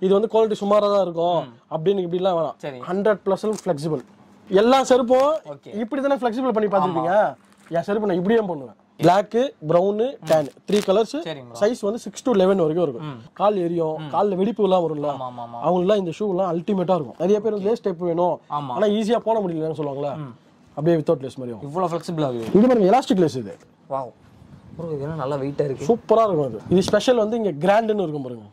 இது வந்து குவாலிட்டி சுமாரா தான் இருக்கும் அப்படின்னு இப்படிலாம் வேணாம் சரி. ஹண்ட்ரட் பர்சன்ட் ஃபிளெக்சிபிள் எல்லா செருப்பும் Okay. இப்படி தானே ஃபிளெக்சிபிள் பண்ணி பார்த்துருப்பீங்க என் செருப்பு நான் இப்படியே பண்ணுவேன் black brown tan three colours சரிங்க bro. சைஸ் வந்து சிக்ஸ் டு லெவன் வரைக்கும் இருக்கும் கால் எரியும் கால்ல வெடிப்பு எல்லாம் வரும்ல ஆமா ஆமா ஆமா அவங்களாம் இந்த ஷூ எல்லாம் அல்டிமேட்டா இருக்கும் நிறைய பேர் லேஸ் டைப் வேணும் ஆமா. ஆனா ஈஸியா போட முடியலன்னு சொல்லுவாங்களே அப்படியே வித்தவுட் லேஸ் மாதிரி இவ்வளோ ஃப்ளெக்சிபிள் ஆகுது இது பாருங்க எலாஸ்டிக் லேஸ் இது வாவ் ப்ரோ இது என்ன நல்லா வெயிட்டாக இருக்கு சூப்பரா இருக்கும் அது இது ஸ்பெஷல் வந்து இங்க கிராண்டுன்னு இருக்கும் பாருங்க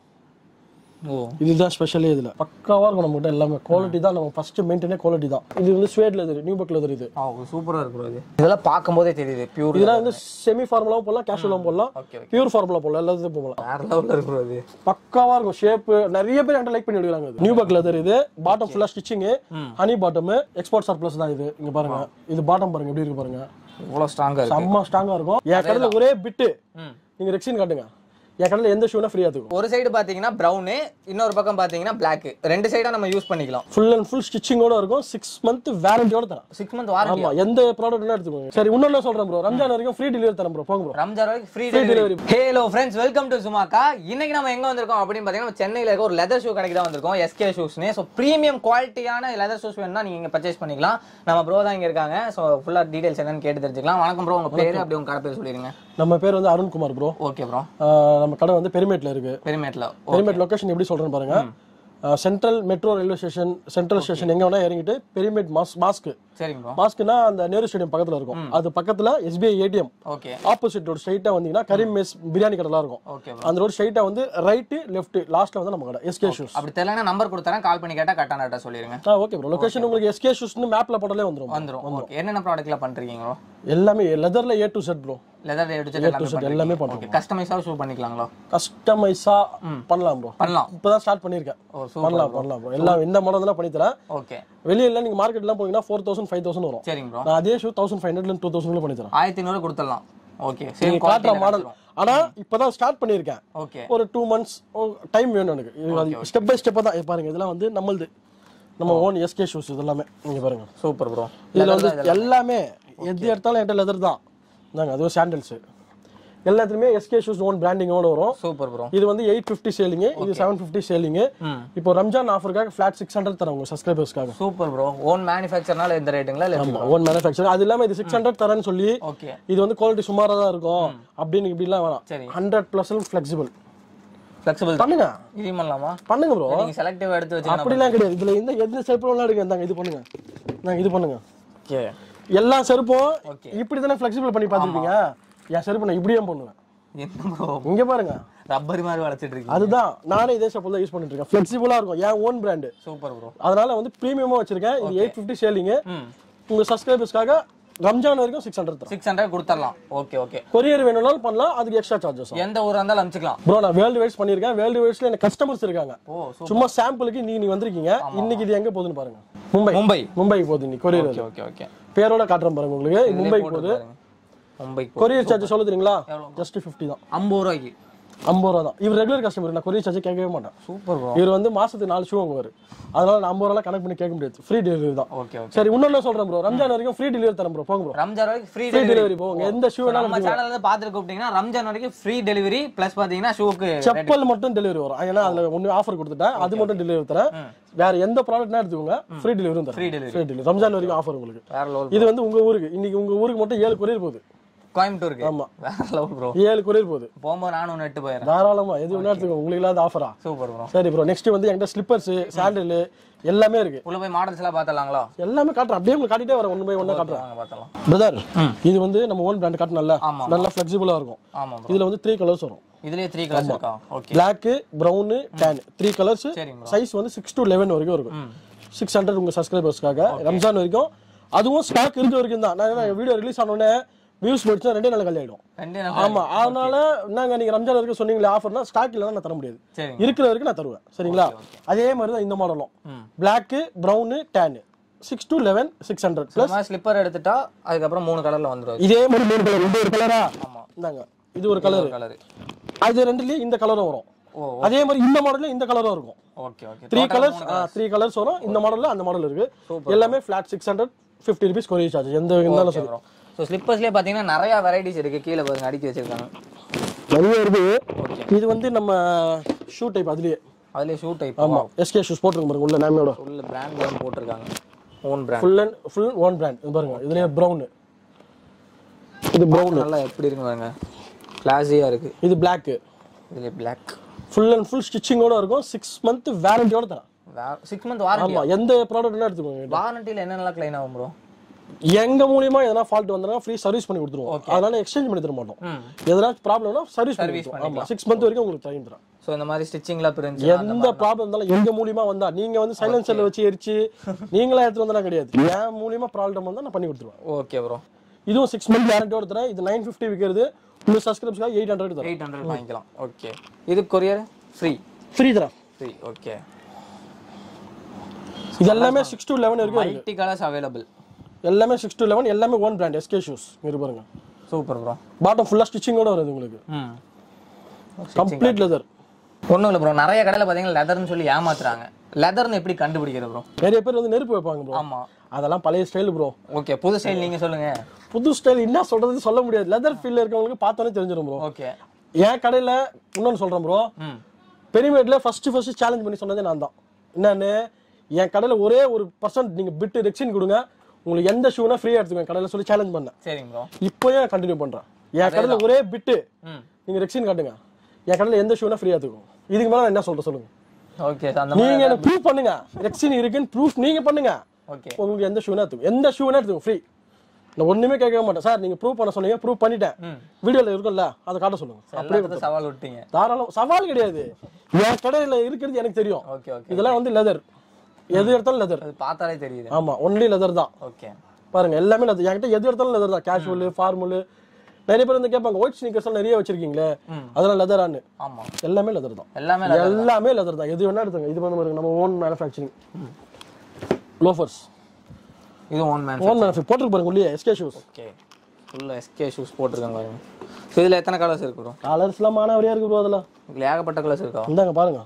ஓ இதுதான் ஸ்பெஷலே இதுல பக்காவா இருக்கும் நம்ம கிட்ட எல்லாமே குவாலிட்டி தான் நம்ம ஃபர்ஸ்ட் மெயின்டெனே குவாலிட்டி தான் இது வந்து suede leather nubuck leather இது ஆ சூப்பராக இருக்கு bro இது இதெல்லாம் பார்க்கும்போதே தெரியுது பியூர் இதெல்லாம் வந்து செமி ஃபார்முலாவும் போடலாம் கேஷுவலாவும் போடலாம் ஓகே ஓகே பியூர் ஃபார்முலா போடலாம் எல்லாத்தையும் போடலாம் வேற லெவலில் இருக்கு bro இது பக்காவா இருக்கும் ஷேப் நிறைய பேர் என்கிட்ட லைக் பண்ணி எடுக்கிறாங்க நியூ பக் லெதர் இது பாட்டம் ஃபுல்லா stitching honey bottom export surplus தான் இது இங்க பாருங்க இது பாட்டம் பாருங்க எப்படி இருக்கு பாருங்க இவ்வளோ ஸ்ட்ராங்காக இருக்கு செம்ம ஸ்ட்ராங்கா இருக்கும் என் கடையில ஒரே பிட்டு ம் நீங்க ரெக்ஸின் காட்டுங்க என் கடையில எந்த ஷூனா ஃப்ரீயா இருக்கும் ஒரு சைடு பாத்தீங்கன்னா ப்ரௌனு இன்னொரு பக்கம் பாத்தீங்கன்னா Black ரெண்டு சைடா நம்ம யூஸ் பண்ணிக்கலாம் ஃபுல் அண்ட் ஃபுல் ஸ்டிச்சிங்கோட இருக்கும் சிக்ஸ் மந்த் வாரண்டியோட தரேன் சிக்ஸ் மந்த் வாரண்டி ஆமா எந்த ப்ராடக்ட் எடுத்துக்கோங்க சரி இன்னொன்னு சொல்றேன் ப்ரோ ரம்ஜான் வரைக்கும் ஃப்ரீ டெலிவரி தரேன் ப்ரோ போங்க ப்ரோ ரம்ஜான் வரைக்கும் free delivery. Delivery hello friends welcome to சுமாக்கா இன்னைக்கு நம்ம எங்க வந்திருக்கோம் அப்படின்னு பாத்தீங்கன்னா நம்ம சென்னையில இருக்க ஒரு லெதர் ஷூ கடைக்கு தான் வந்திருக்கோம் எஸ்கே ஷூஸ்னு ஸோ ப்ரீமியம் குவாலிட்டியான லெதர் ஷூஸ் வேணும்னா நீங்க இங்க பர்ச்சேஸ் பண்ணிக்கலாம் நம்ம ப்ரோ தான் இங்க இருக்காங்க ஸோ ஃபுல்லா டீடைல்ஸ் என்னன்னு கேட்டு தெரிஞ்சுக்கலாம் வணக்கம் ப்ரோ உங்க பேரு அப்படி உங்க கடை பேர் சொல்லிருங்க நம்ம பேர் வந்து அருண்குமார் ப்ரோ ஓகே ப்ரோ நம்ம கடை வந்து பெருமேட்ல இருக்கு பெருமேட்ல பெருமேட் லொகேஷன் எப்படி சொல்றேன்னு பாருங்க Central Metro Railway Station Central Station எங்க வேணா இறங்கிட்டு பெருமேட் மாஸ் மாஸ்க் சரிங்க ப்ரோ மாஸ்க்னா அந்த நேரு ஸ்டேடியம் பக்கத்துல இருக்கும் அது பக்கத்துல SBI ATM okay opposite road ஸ்ட்ரைட்டா வந்தீங்கன்னா கரீம் மெஸ் பிரியாணி கடைலாம் இருக்கும் ஓகே அந்த ரோடு ஸ்ட்ரைட்டா வந்து ரைட்டு லெஃப்ட் லாஸ்ட்ல வந்து நம்ம கடை எஸ்கே ஷூஸ் அப்படி தெரியலனா நம்பர் கொடுத்தறேன் கால் பண்ணி கேட்டா கரெக்டான அட்ரஸ் சொல்லிருங்க ஆ ஓகே ப்ரோ லொகேஷன் உங்களுக்கு எஸ்கே ஷூஸ்னு மேப்ல போட்டாலே வந்துரும் வந்துரும் ஓகே என்னென்ன ப்ராடக்ட்லாம் பண்றீங்க ப்ரோ எல்லாமே லெதர்ல A to Z bro leather எடுத்து எல்லாமே set எல்லாமே பண்றோம் ஓகே கஸ்டமைஸாக ஷூ பண்ணிக்கலாங்களா கஸ்டமைஸா பண்ணலாம் ப்ரோ பண்ணலாம் இப்பதான் ஸ்டார்ட் பண்ணிருக்கேன் ஓ சூப்பர் பண்ணலாம் பண்ணலாம் ப்ரோ எல்லாம் இந்த மாடல் தான் பண்ணி தரேன் ஓகே வெளியில நீங்க மார்க்கெட்லாம் போனீங்கன்னா ஃபோர் தௌசண்ட் ஃபைவ் தௌசண்ட் வரும் சரிங்க ப்ரோ நான் அதே ஷூ தௌசண்ட் ஃபைவ் ஹண்ட்ரட்ல டூ தௌசண்ட்ல பண்ணி தரேன் ஆயிரத்தி ஐநூறு கொடுத்துடலாம் ஓகே சேம் நீங்க காட்டுற மாடல் ஆனா இப்பதான் ஸ்டார்ட் பண்ணிருக்கேன் ஓகே ஒரு டூ மந்த்ஸ் டைம் வேணும் எனக்கு ஸ்டெப் பை ஸ்டெப்பா தான் இது பாருங்க இதெல்லாம் வந்து நம்மளுது நம்ம ஓன் எஸ்கே ஷூஸ் இதெல்லாமே நீங்க பாருங்க சூப்பர் ப்ரோ இதுல வந்து எல்லாமே எது எடுத்தாலும் என்கிட்ட லெதர் தான் நாங்க அதுவும் சாண்டல்ஸ் எல்லாத்துலயுமே எஸ்கே ஷூஸ் ஓன் பிராண்டிங்கோட வரும் சூப்பர் ப்ரோ இது வந்து எயிட் ஃபிஃப்டி சேலிங் இது செவன் ஃபிஃப்டி சேலிங் ம் இப்போ ரம்ஜான் ஆஃபருக்காக ஃபிளாட் சிக்ஸ் ஹண்ட்ரட் தரேன் உங்க சப்ஸ்கிரைபர்ஸ்க்காக சூப்பர் ப்ரோ ஓன் மேனுஃபேக்சர்னால இந்த ரேட்டுங்களா இல்ல ஆமா ஓன் மேனுஃபேக்சர் அது இல்லாம இது சிக்ஸ் ஹண்ட்ரட் தரேன்னு சொல்லி ஓகே இது வந்து குவாலிட்டி சுமாரா தான் இருக்கும் அப்படின்னு இப்படிலாம் வேணாம் சரி ஹண்ட்ரட் பர்சன்ட் ஃபிளெக்சிபிள் ஃபிளெக்சிபிள் பண்ணுங்க இது பண்ணலாமா பண்ணுங்க ப்ரோ நீங்க செலக்டிவ் எடுத்து வச்சுக்கணும் அப்படிலாம் கிடையாது இதுல எந்த எந்த செருப்புலாம் எடுங்க இந்தாங்க இது பண்ணுங்க நான் இது பண்ணுங்க ஓகே எல்லா செருப்பும் Okay. இப்படி தானே ஃபிளெக்சிபிள் பண்ணி பார்த்துருப்பீங்க என் செருப்பு நான் இப்படியே பண்ணுவேன் என்ன ப்ரோ இங்க பாருங்க ரப்பர் மாதிரி வளைச்சிட்டு இருக்கீங்க அதுதான் நானே இதே செப்பல் தான் யூஸ் பண்ணிட்டு இருக்கேன் ஃபிளெக்சிபிளா இருக்கும் என் ஓன் பிராண்டு சூப்பர் ப்ரோ அதனால வந்து ப்ரீமியமா வச்சிருக்கேன் இது எயிட் ஃபிஃப்டி சேலிங் ம் உங்க சப்ஸ்கிரைபர்ஸ்க்காக ரம்ஜான் வரைக்கும் சிக்ஸ் ஹண்ட்ரட் தரேன் சிக்ஸ் ஹண்ட்ரட் கொடுத்துடலாம் ஓகே ஓகே கொரியர் வேணும்னாலும் பண்ணலாம் அதுக்கு எக்ஸ்ட்ரா சார்ஜஸ் எந்த ஊரா இருந்தாலும் அனுப்பிச்சிக்கலாம் ப்ரோ நான் வேர்ல்டு வைஸ் பண்ணியிருக்கேன் வேர்ல்டு வைஸ்ல எனக்கு கஸ்டமர்ஸ் இருக்காங்க ஓ சூப்பர் சும்மா சாம்பிளுக்கு நீங்க நீ வந்திருக்கீங்க இன்னைக்கு இது எங்க போகுதுன்னு பாருங்க மும்பை மும்பை மும்பைக்கு போகுது இன்னைக்கு கொரியர் ஓகே ஓகே ஓகே பேரோட காட்டுறேன் பாருங்க உங்களுக்கு மும்பைக்கு போகுது மும்பைக்கு போ கொரியர் சார்ஜ் சொல்ல தெரியுங்களா ஜஸ்ட் ஃபிஃப்டி தான் ஐம்பது ரூபாய்க்கு ஐம்பது ரூபா தான் இவர் ரெகுலர் கஸ்டமர் நான் கொரியர் சார்ஜ் கேட்கவே மாட்டேன் சூப்பர் ப்ரோ இவர் வந்து மாசத்துக்கு நாலு ஷூ வாங்குவார் அதனால நான் ஐம்பது ரூபா கணக்கு பண்ணி கேட்க முடியாது ஃப்ரீ டெலிவரி தான் ஓகே ஓகே சரி இன்னொன்னு சொல்றேன் ப்ரோ ரம்ஜான் வரைக்கும் ஃப்ரீ டெலிவரி தரேன் ப்ரோ போங்க ப்ரோ ரம்ஜான் வரைக்கும் ஃப்ரீ ஃப்ரீ டெலிவரி டெலிவரி போங்க எந்த ஷூ வேணாலும் நம்ம சேனல்ல இருந்து பாத்துட்டு கூப்பிட்டீங்கன்னா ரம்ஜான் வரைக்கும் ஃப்ரீ டெலிவரி பிளஸ் பாத்தீங்கன்னா ஷூக்கு செப்பல் மட்டும் டெலிவரி வரும் ஏன்னா அதுல ஒன்னு ஆஃபர் கொடுத்துட்டேன் அது மட்டும் டெலிவரி தரேன் வேற எந்த ப்ராடக்ட்னா எடுத்துக்கோங்க ஃப்ரீ டெலிவரியும் தரேன் free delivery free delivery Ramzan வரைக்கும் ஆஃபர் உங்களுக்கு வேற லெவல் இது வந்து உங்க ஊருக்கு இன்னைக்கு உங்க ஊருக்கு மட்டும் ஏழு கொரியர் போகுது கோயம்புத்தூருக்கு ஆமா வேற லெவல் ப்ரோ ஏழு கொரியர் போகுது போகும்போது நானும் ஒன்று எட்டு போயிடுறேன் தாராளமா எது வேணா எடுத்துக்கோங்க உங்களுக்கு இல்லாத ஆஃபரா சூப்பர் ப்ரோ சரி ப்ரோ நெக்ஸ்ட் வந்து என்கிட்ட ஸ்லிப்பர்ஸ் சாண்டல் எல்லாமே இருக்கு உள்ள போய் மாடல்ஸ் எல்லாம் பார்த்தலாங்களா எல்லாமே காட்டுறேன் அப்படியே உங்களுக்கு காட்டிட்டே வரேன் ஒன்று பை ஒன்றா காட்டுறேன் வாங்க பார்த்தலாம் பிரதர் இது வந்து நம்ம ஓன் பிராண்ட் காட்டணும்ல ஆமா. நல்லா ஃபிளெக்சிபிளா இருக்கும் ஆமா ப்ரோ இதுல வந்து த்ரீ கலர்ஸ் வரும் இதுலயே த்ரீ கலர்ஸ் இருக்கா okay Black brown tan three colours சரிங்க bro. சைஸ் வந்து சிக்ஸ் டு லெவன் வரைக்கும் இருக்கும் சிக்ஸ் ஹண்ட்ரட் உங்க சப்ஸ்கிரைபர்ஸ்க்காக ரம்ஜான் வரைக்கும் அதுவும் ஸ்டாக் இருக்க வரைக்கும் தான் நான் வீடியோ ரிலீஸ் ஆன உடனே வியூஸ் போயிடுச்சுன்னா ரெண்டே நாள் கல்யாணம் ஆயிடும் ரெண்டு ஆமா அதனால நாங்க நீங்க ரம்ஜான் வரைக்கும் சொன்னீங்களே ஆஃபர்னா ஸ்டாக் இல்லைன்னா நான் தர முடியாது சரிங்க இருக்கிற வரைக்கும் நான் தருவேன் சரிங்களா அதே மாதிரி தான் இந்த மாடலும் ம். Black brown tan six to eleven six hundred இந்த மாதிரி ஸ்லிப்பர் எடுத்துட்டா அதுக்கப்புறம் மூணு கலர்ல வந்துடும் இதே மாதிரி மூணு கலர் இது ஒரு கலரா ஆமா இந்தாங்க இது ஒரு கலர் கலர் அது ரெண்டுலயும் இந்த கலரும் வரும் ஓ அதே மாதிரி இந்த மாடல்ல இந்த கலரும் இருக்கும் okay okay three colours three colours வரும் இந்த மாடல்ல அந்த மாடல் இருக்கு எல்லாமே flat six hundred fifty rupees courier charge எந்த இருந்தாலும் சரி ப்ரோ ஸோ ஸ்லிப்பர்ஸ்லேயே பார்த்தீங்கன்னா நிறைய வெரைட்டிஸ் இருக்கு கீழே பாருங்க அடுக்கி வச்சிருக்காங்க நிறைய இருக்கு ஓகே இது வந்து நம்ம ஷூ டைப் அதுலயே அதுலயே ஷூ டைப் ஆமா எஸ்கே ஷூஸ் போட்டுருங்க பாருங்க உள்ள நாமியோட ஃபுல் பிராண்ட் போட்டிருக்காங்க own brand full and full one brand இது பாருங்க இதுலயே ப்ரௌன் இது ப்ரௌன் நல்லா எப்படி இருக்கு பாருங்க கிளாஸியா இருக்கு இது பிளாக் இதுல பிளாக் ஃபுல் அண்ட் ஃபுல் ஸ்டிச்சிங்கோட இருக்கும் சிக்ஸ் மந்த் வாரண்டியோட தரேன் சிக்ஸ் மந்த் வாரண்டி ஆமா எந்த ப்ராடக்ட் வேணா எடுத்துக்கோங்க வாரண்டில என்னென்னலாம் க்ளைம் ஆகும் ப்ரோ எங்க மூலியமா எதனா ஃபால்ட் வந்தா ஃப்ரீ சர்வீஸ் பண்ணி கொடுத்துருவோம் அதனால எக்ஸ்சேஞ்ச் பண்ணி தர மாட்டோம் ம் எதனா ப்ராப்ளம்னா சர்வீஸ் பண்ணி கொடுத்துருவோம் ஆமா சிக்ஸ் மந்த் வரைக்கும் உங்களுக்கு டைம் தரேன் ஸோ இந்த மாதிரி ஸ்டிச்சிங்லாம் பிரிஞ்சு எந்த ப்ராப்ளம் இருந்தாலும் எங்க மூலியமா வந்தா நீங்க வந்து சைலன்சர்ல வச்சு எரிச்சு நீங்களா எடுத்து வந்தா கிடையாது என் மூலியமா ப்ராப்ளம் வந்தா நான் பண்ணி கொடுத்துருவேன் ஓகே ப்ரோ இதுவும் சிக்ஸ் மந்த் கேரண்டியோட தரேன் இது நைன் ஃபிஃப்டி விற்கிறது உங்க சப்ஸ்கிரைப்ஸ்க்காக எயிட் ஹண்ட்ரட் தரேன் எயிட் ஹண்ட்ரட் வாங்கிக்கலாம் ஓகே இது கொரியர் ஃப்ரீ ஃப்ரீ தரேன் ஃப்ரீ ஓகே இது எல்லாமே சிக்ஸ் டு லெவன் வரைக்கும் இருக்கு மல்டி கலர்ஸ் அவைலபிள் எல்லாமே சிக்ஸ் டு லெவன் எல்லாமே ஒன் பிராண்ட் எஸ்கே ஷூஸ் இங்க பாருங்க சூப்பர் ப்ரோ பாட்டம் ஃபுல்லா ஸ்டிச்சிங்கோட வருது உங்களுக்கு ம் கம்ப்ளீட் லெதர் ஒன்றும் இல்லை ப்ரோ நிறைய கடையில் பார்த்தீங்கன்னா லெதர்னு சொல்லி ஏமாத்துறாங்க லெதர்னு எப்படி கண்டுபிடிக்கிறது ப்ரோ நிறைய பேர் வந்து நெருப்பு வைப்பாங்க ப்ரோ ஆமா அதெல்லாம் பழைய ஸ்டைல் ப்ரோ ஓகே புது ஸ்டைல் நீங்க சொல்லுங்க புது ஸ்டைல் என்ன சொல்றது சொல்ல முடியாது லெதர் ஃபீல்ல இருக்கவங்களுக்கு பார்த்தோன்னே தெரிஞ்சிடும் ப்ரோ ஓகே என் கடையில இன்னொன்னு சொல்றேன் ப்ரோ ம் பெரிமேட்ல ஃபர்ஸ்ட் ஃபர்ஸ்ட் சேலஞ்ச் பண்ணி சொன்னதே நான் தான் என்னன்னு என் கடையில ஒரே ஒரு பர்சன்ட் நீங்க பிட்டு ரெக்ஷன் கொடுங்க உங்களுக்கு எந்த ஷூனா ஃப்ரீயா எடுத்துக்கோங்க கடையில சொல்லி சேலஞ்ச் பண்ணேன் சரிங்க ப்ரோ இப்போயும் கண்டினியூ பண்றேன் என் கடையில ஒரே பிட்டு ம் நீங்க ரெக்ஷன் காட்டுங்க என் கடையில எந்த ஷூனா ஃப்ரீயா எடுத்துக்கும் இதுக்கு மேல நான் என்ன சொல்றேன் சொல்லுங்க ஓகே அந்த மாதிரி நீங்க எனக்கு ப்ரூஃப் பண்ணுங்க ரெக்ஷன் இருக்குன்னு ப்ரூஃப் நீங்க பண்ணுங்க ஓகே உங்களுக்கு எந்த ஷூனா எடுத்துக்கும் எந்த ஷூனா எடுத்துக்கும் ஃப்ரீ நான் ஒண்ணுமே கேட்க மாட்டேன் சார் நீங்க ப்ரூவ் பண்ண சொன்னீங்க ப்ரூவ் பண்ணிட்டேன் வீடியோல இருக்கும்ல அதை காட்ட சொல்லுங்க எல்லாத்துக்கும் சவால் விட்டீங்க தாராளம் சவால் கிடையாது என் கடையில இருக்கிறது எனக்கு தெரியும் ஓகே ஓகே இதெல்லாம் வந்து லெதர் எது எடுத்தாலும் லெதர் அது பார்த்தாலே தெரியுது ஆமா ஒன்லி லெதர் தான் ஓகே பாருங்க எல்லாமே லெதர் என்கிட்ட எது எடுத்தாலும் லெதர் தான் கேஷுவல் ஃபார்மல் நிறைய பேர் வந்து கேட்பாங்க ஒயிட் ஸ்னீக்கர்ஸ் நிறைய வச்சிருக்கீங்களே அதெல்லாம் லெதரான்னு ஆமா எல்லாமே லெதர் தான் எல்லாமே எல்லாமே லெதர் தான் எது வேணா எடுத்துங்க இது வந்து பாருங்க நம்ம ஓன் மேனுஃபேக்சரிங் லோஃபர்ஸ் இது ஓன் மேன் ஓன் மேனுஃபேக்சர் போட்டுருக்கு பாருங்க உள்ளே எஸ்கே ஷூஸ் ஓகே ஃபுல்லாக எஸ்கே ஷூஸ் போட்டிருக்காங்க பாருங்க ஸோ இதில் எத்தனை கலர்ஸ் இருக்கு ப்ரோ கலர்ஸ்லாம் மானவரியா இருக்கு ப்ரோ அதெல்லாம் இதில் ஏகப்பட்ட கலர்ஸ் இருக்கா இந்தாங்க பாருங்க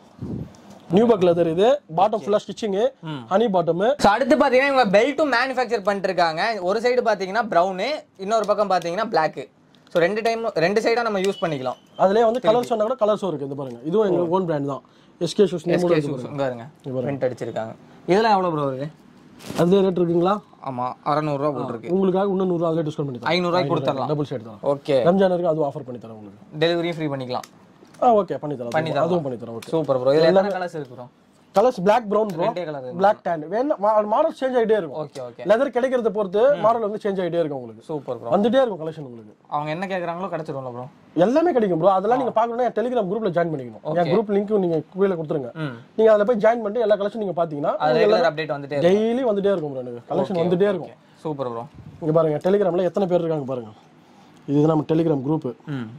நியூ பக் லெதர் இது பாட்டம் ஃபுல்லா ஸ்டிச்சிங் ஹனி பாட்டம் ஸோ அடுத்து பார்த்தீங்கன்னா இவங்க பெல்ட்டும் மேனுஃபேக்சர் பண்ணிட்டு இருக்காங்க ஒரு சைடு பார்த்தீங்கன்னா ப்ரௌனு இன்னொரு பக்கம் பார்த்தீங்கன்னா பிளாக் ஸோ ரெண்டு டைம் ரெண்டு சைடாக நம்ம யூஸ் பண்ணிக்கலாம் அதுலயே வந்து கலர்ஸ் சொன்னா கூட கலர்ஸும் இருக்கு இந்த பாருங்க இதுவும் எங்க ஓன் பிராண்ட் தான் SK shoes name SK shoes இங்கே பாருங்க பிரிண்ட் அடிச்சிருக்காங்க இதெல்லாம் எவ்வளோ ப்ரோ வருது அதுல ரேட் இருக்குங்களா ஆமாம் அறநூறுவா போட்டிருக்கு உங்களுக்காக இன்னும் நூறு அதிலே டிஸ்கவுண்ட் பண்ணி தரேன் ஐநூறுரூவாய்க்கு கொடுத்துடலாம் டபுள் ஷேட் தரேன் ஓகே ரம்ஜான் இருக்கு அதுவும் ஆஃபர் பண்ணி தரேன் உங்களுக்கு டெலிவரியும் ஃப்ரீ பண்ணிக்கலாம் ஆ ஓகே பண்ணி தரேன் அதுவும் அதுவும் பண்ணி தரேன் ஓகே சூப்பர் ப்ரோ இதில் எத்தனை கலர்ஸ் இருக்கு bro colours black brown bro ரெண்டே கலர் பிளாக் டேன் வேணா மாடல் சேஞ்ச் ஆகிட்டே இருக்கும் ஓகே ஓகே லெதர் கிடைக்கிறத பொறுத்து மாடல் வந்து சேஞ்ச் ஆகிட்டே இருக்கும் உங்களுக்கு சூப்பர் ப்ரோ வந்துட்டே இருக்கும் கலெக்ஷன் உங்களுக்கு அவங்க என்ன கேட்குறாங்களோ கிடச்சிரும்ல ப்ரோ எல்லாமே கிடைக்கும் ப்ரோ அதெல்லாம் நீங்க பார்க்கணும்னா என் டெலிகிராம் குரூப்ல ஜாயின் பண்ணிக்கணும் என் குரூப் லிங்க் நீங்க கீழே கொடுத்துருங்க ம் நீங்க அதுல போய் ஜாயின் பண்ணிட்டு எல்லா கலெக்ஷன் நீங்க பாத்தீங்கன்னா அது ரெகுலர் அப்டேட் வந்துட்டே டெய்லி வந்துட்டே இருக்கும் ப்ரோ எனக்கு கலெக்ஷன் வந்துட்டே இருக்கும் சூப்பர் ப்ரோ இங்க பாருங்க டெலிகிராம்ல எத்தனை பேர் இருக்காங்க பாருங்க இது நம்ம டெலிகிராம் குரூப் ம்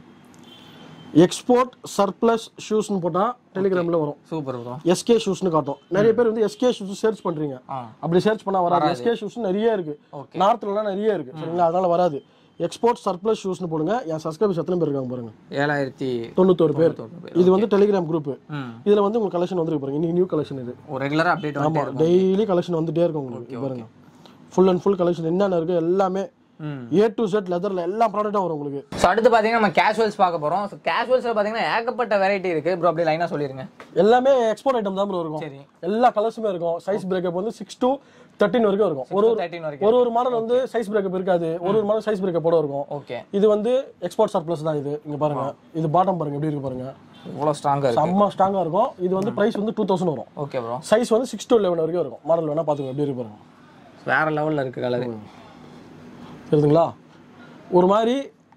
எக்ஸ்போர்ட் சர்ப்ளஸ் ஷூஸ்னு போட்டா டெலிகிராம்ல வரும் சூப்பர் ப்ரோ எஸ்கே ஷூஸ்னு காட்டும் நிறைய பேர் வந்து எஸ்கே ஷூஸ் சர்ச் பண்றீங்க ஆ அப்படி சர்ச் பண்ணா வராது எஸ்கே ஷூஸ் நிறைய இருக்கு Okay. நார்த்லலாம் நிறைய இருக்கு சரிங்களா அதனால வராது எக்ஸ்போர்ட் சர்ப்ளஸ் ஷூஸ்னு போடுங்க என் சப்ஸ்கிரைபர்ஸ் எத்தனை பேர் இருக்காங்க பாருங்க ஏழாயிரத்தி தொண்ணூத்தோரு பேர் இது வந்து டெலிகிராம் குரூப் ம் இதுல வந்து உங்களுக்கு கலெக்ஷன் வந்துருக்கு பாருங்க இன்னைக்கு நியூ கலெக்ஷன் இது ஒரு ரெகுலராக அப்டேட் ஆமா டெய்லி கலெக்ஷன் வந்துட்டே இருக்கும் உங்களுக்கு இது பாருங்க ஃபுல் அண்ட் ஃபுல் கலெக்ஷன் என்னென்ன இருக்கு எல்லாமே ம் ஏ டு செட் லெதர்ல எல்லா ப்ராடக்ட்டும் வரும் உங்களுக்கு ஸோ அடுத்து பார்த்தீங்கன்னா நம்ம கேஷுவல்ஸ் பார்க்க போகிறோம் ஸோ கேஷுவல்ஸில் பார்த்தீங்கன்னா ஏகப்பட்ட வெரைட்டி இருக்கு ப்ரோ அப்படியே லைனாக சொல்லிருங்க எல்லாமே எக்ஸ்போர்ட் ஐட்டம் தான் bro இருக்கும் சரி எல்லா கலர்ஸுமே இருக்கும் சைஸ் பிரேக்கப் வந்து சிக்ஸ் டு தேர்ட்டின் வரைக்கும் இருக்கும் ஒரு ஒரு தேர்ட்டின் வரைக்கும் ஒரு ஒரு மாடல் வந்து சைஸ் பிரேக்கப் இருக்காது ஒரு ஒரு மாடல் சைஸ் பிரேக்கப்போட இருக்கும் ஓகே இது வந்து எக்ஸ்போர்ட் சர்ப்ளஸ் தான் இது இங்க பாருங்க இது பாட்டம் பாருங்க எப்படி இருக்கு பாருங்க இவ்வளோ ஸ்ட்ராங்காக இருக்கு செம்ம ஸ்ட்ராங்கா இருக்கும் இது வந்து பிரைஸ் வந்து டூ தௌசண்ட் வரும் ஓகே ப்ரோ சைஸ் வந்து சிக்ஸ் டு லெவன் வரைக்கும் இருக்கும் மாடல் வேணா பாத்துக்கோங்க எப்படி இருக்கு பாருங்க வேற லெவலில் இருக்கு கலர் தெரியுதுங்களா ஒரு மாதிரி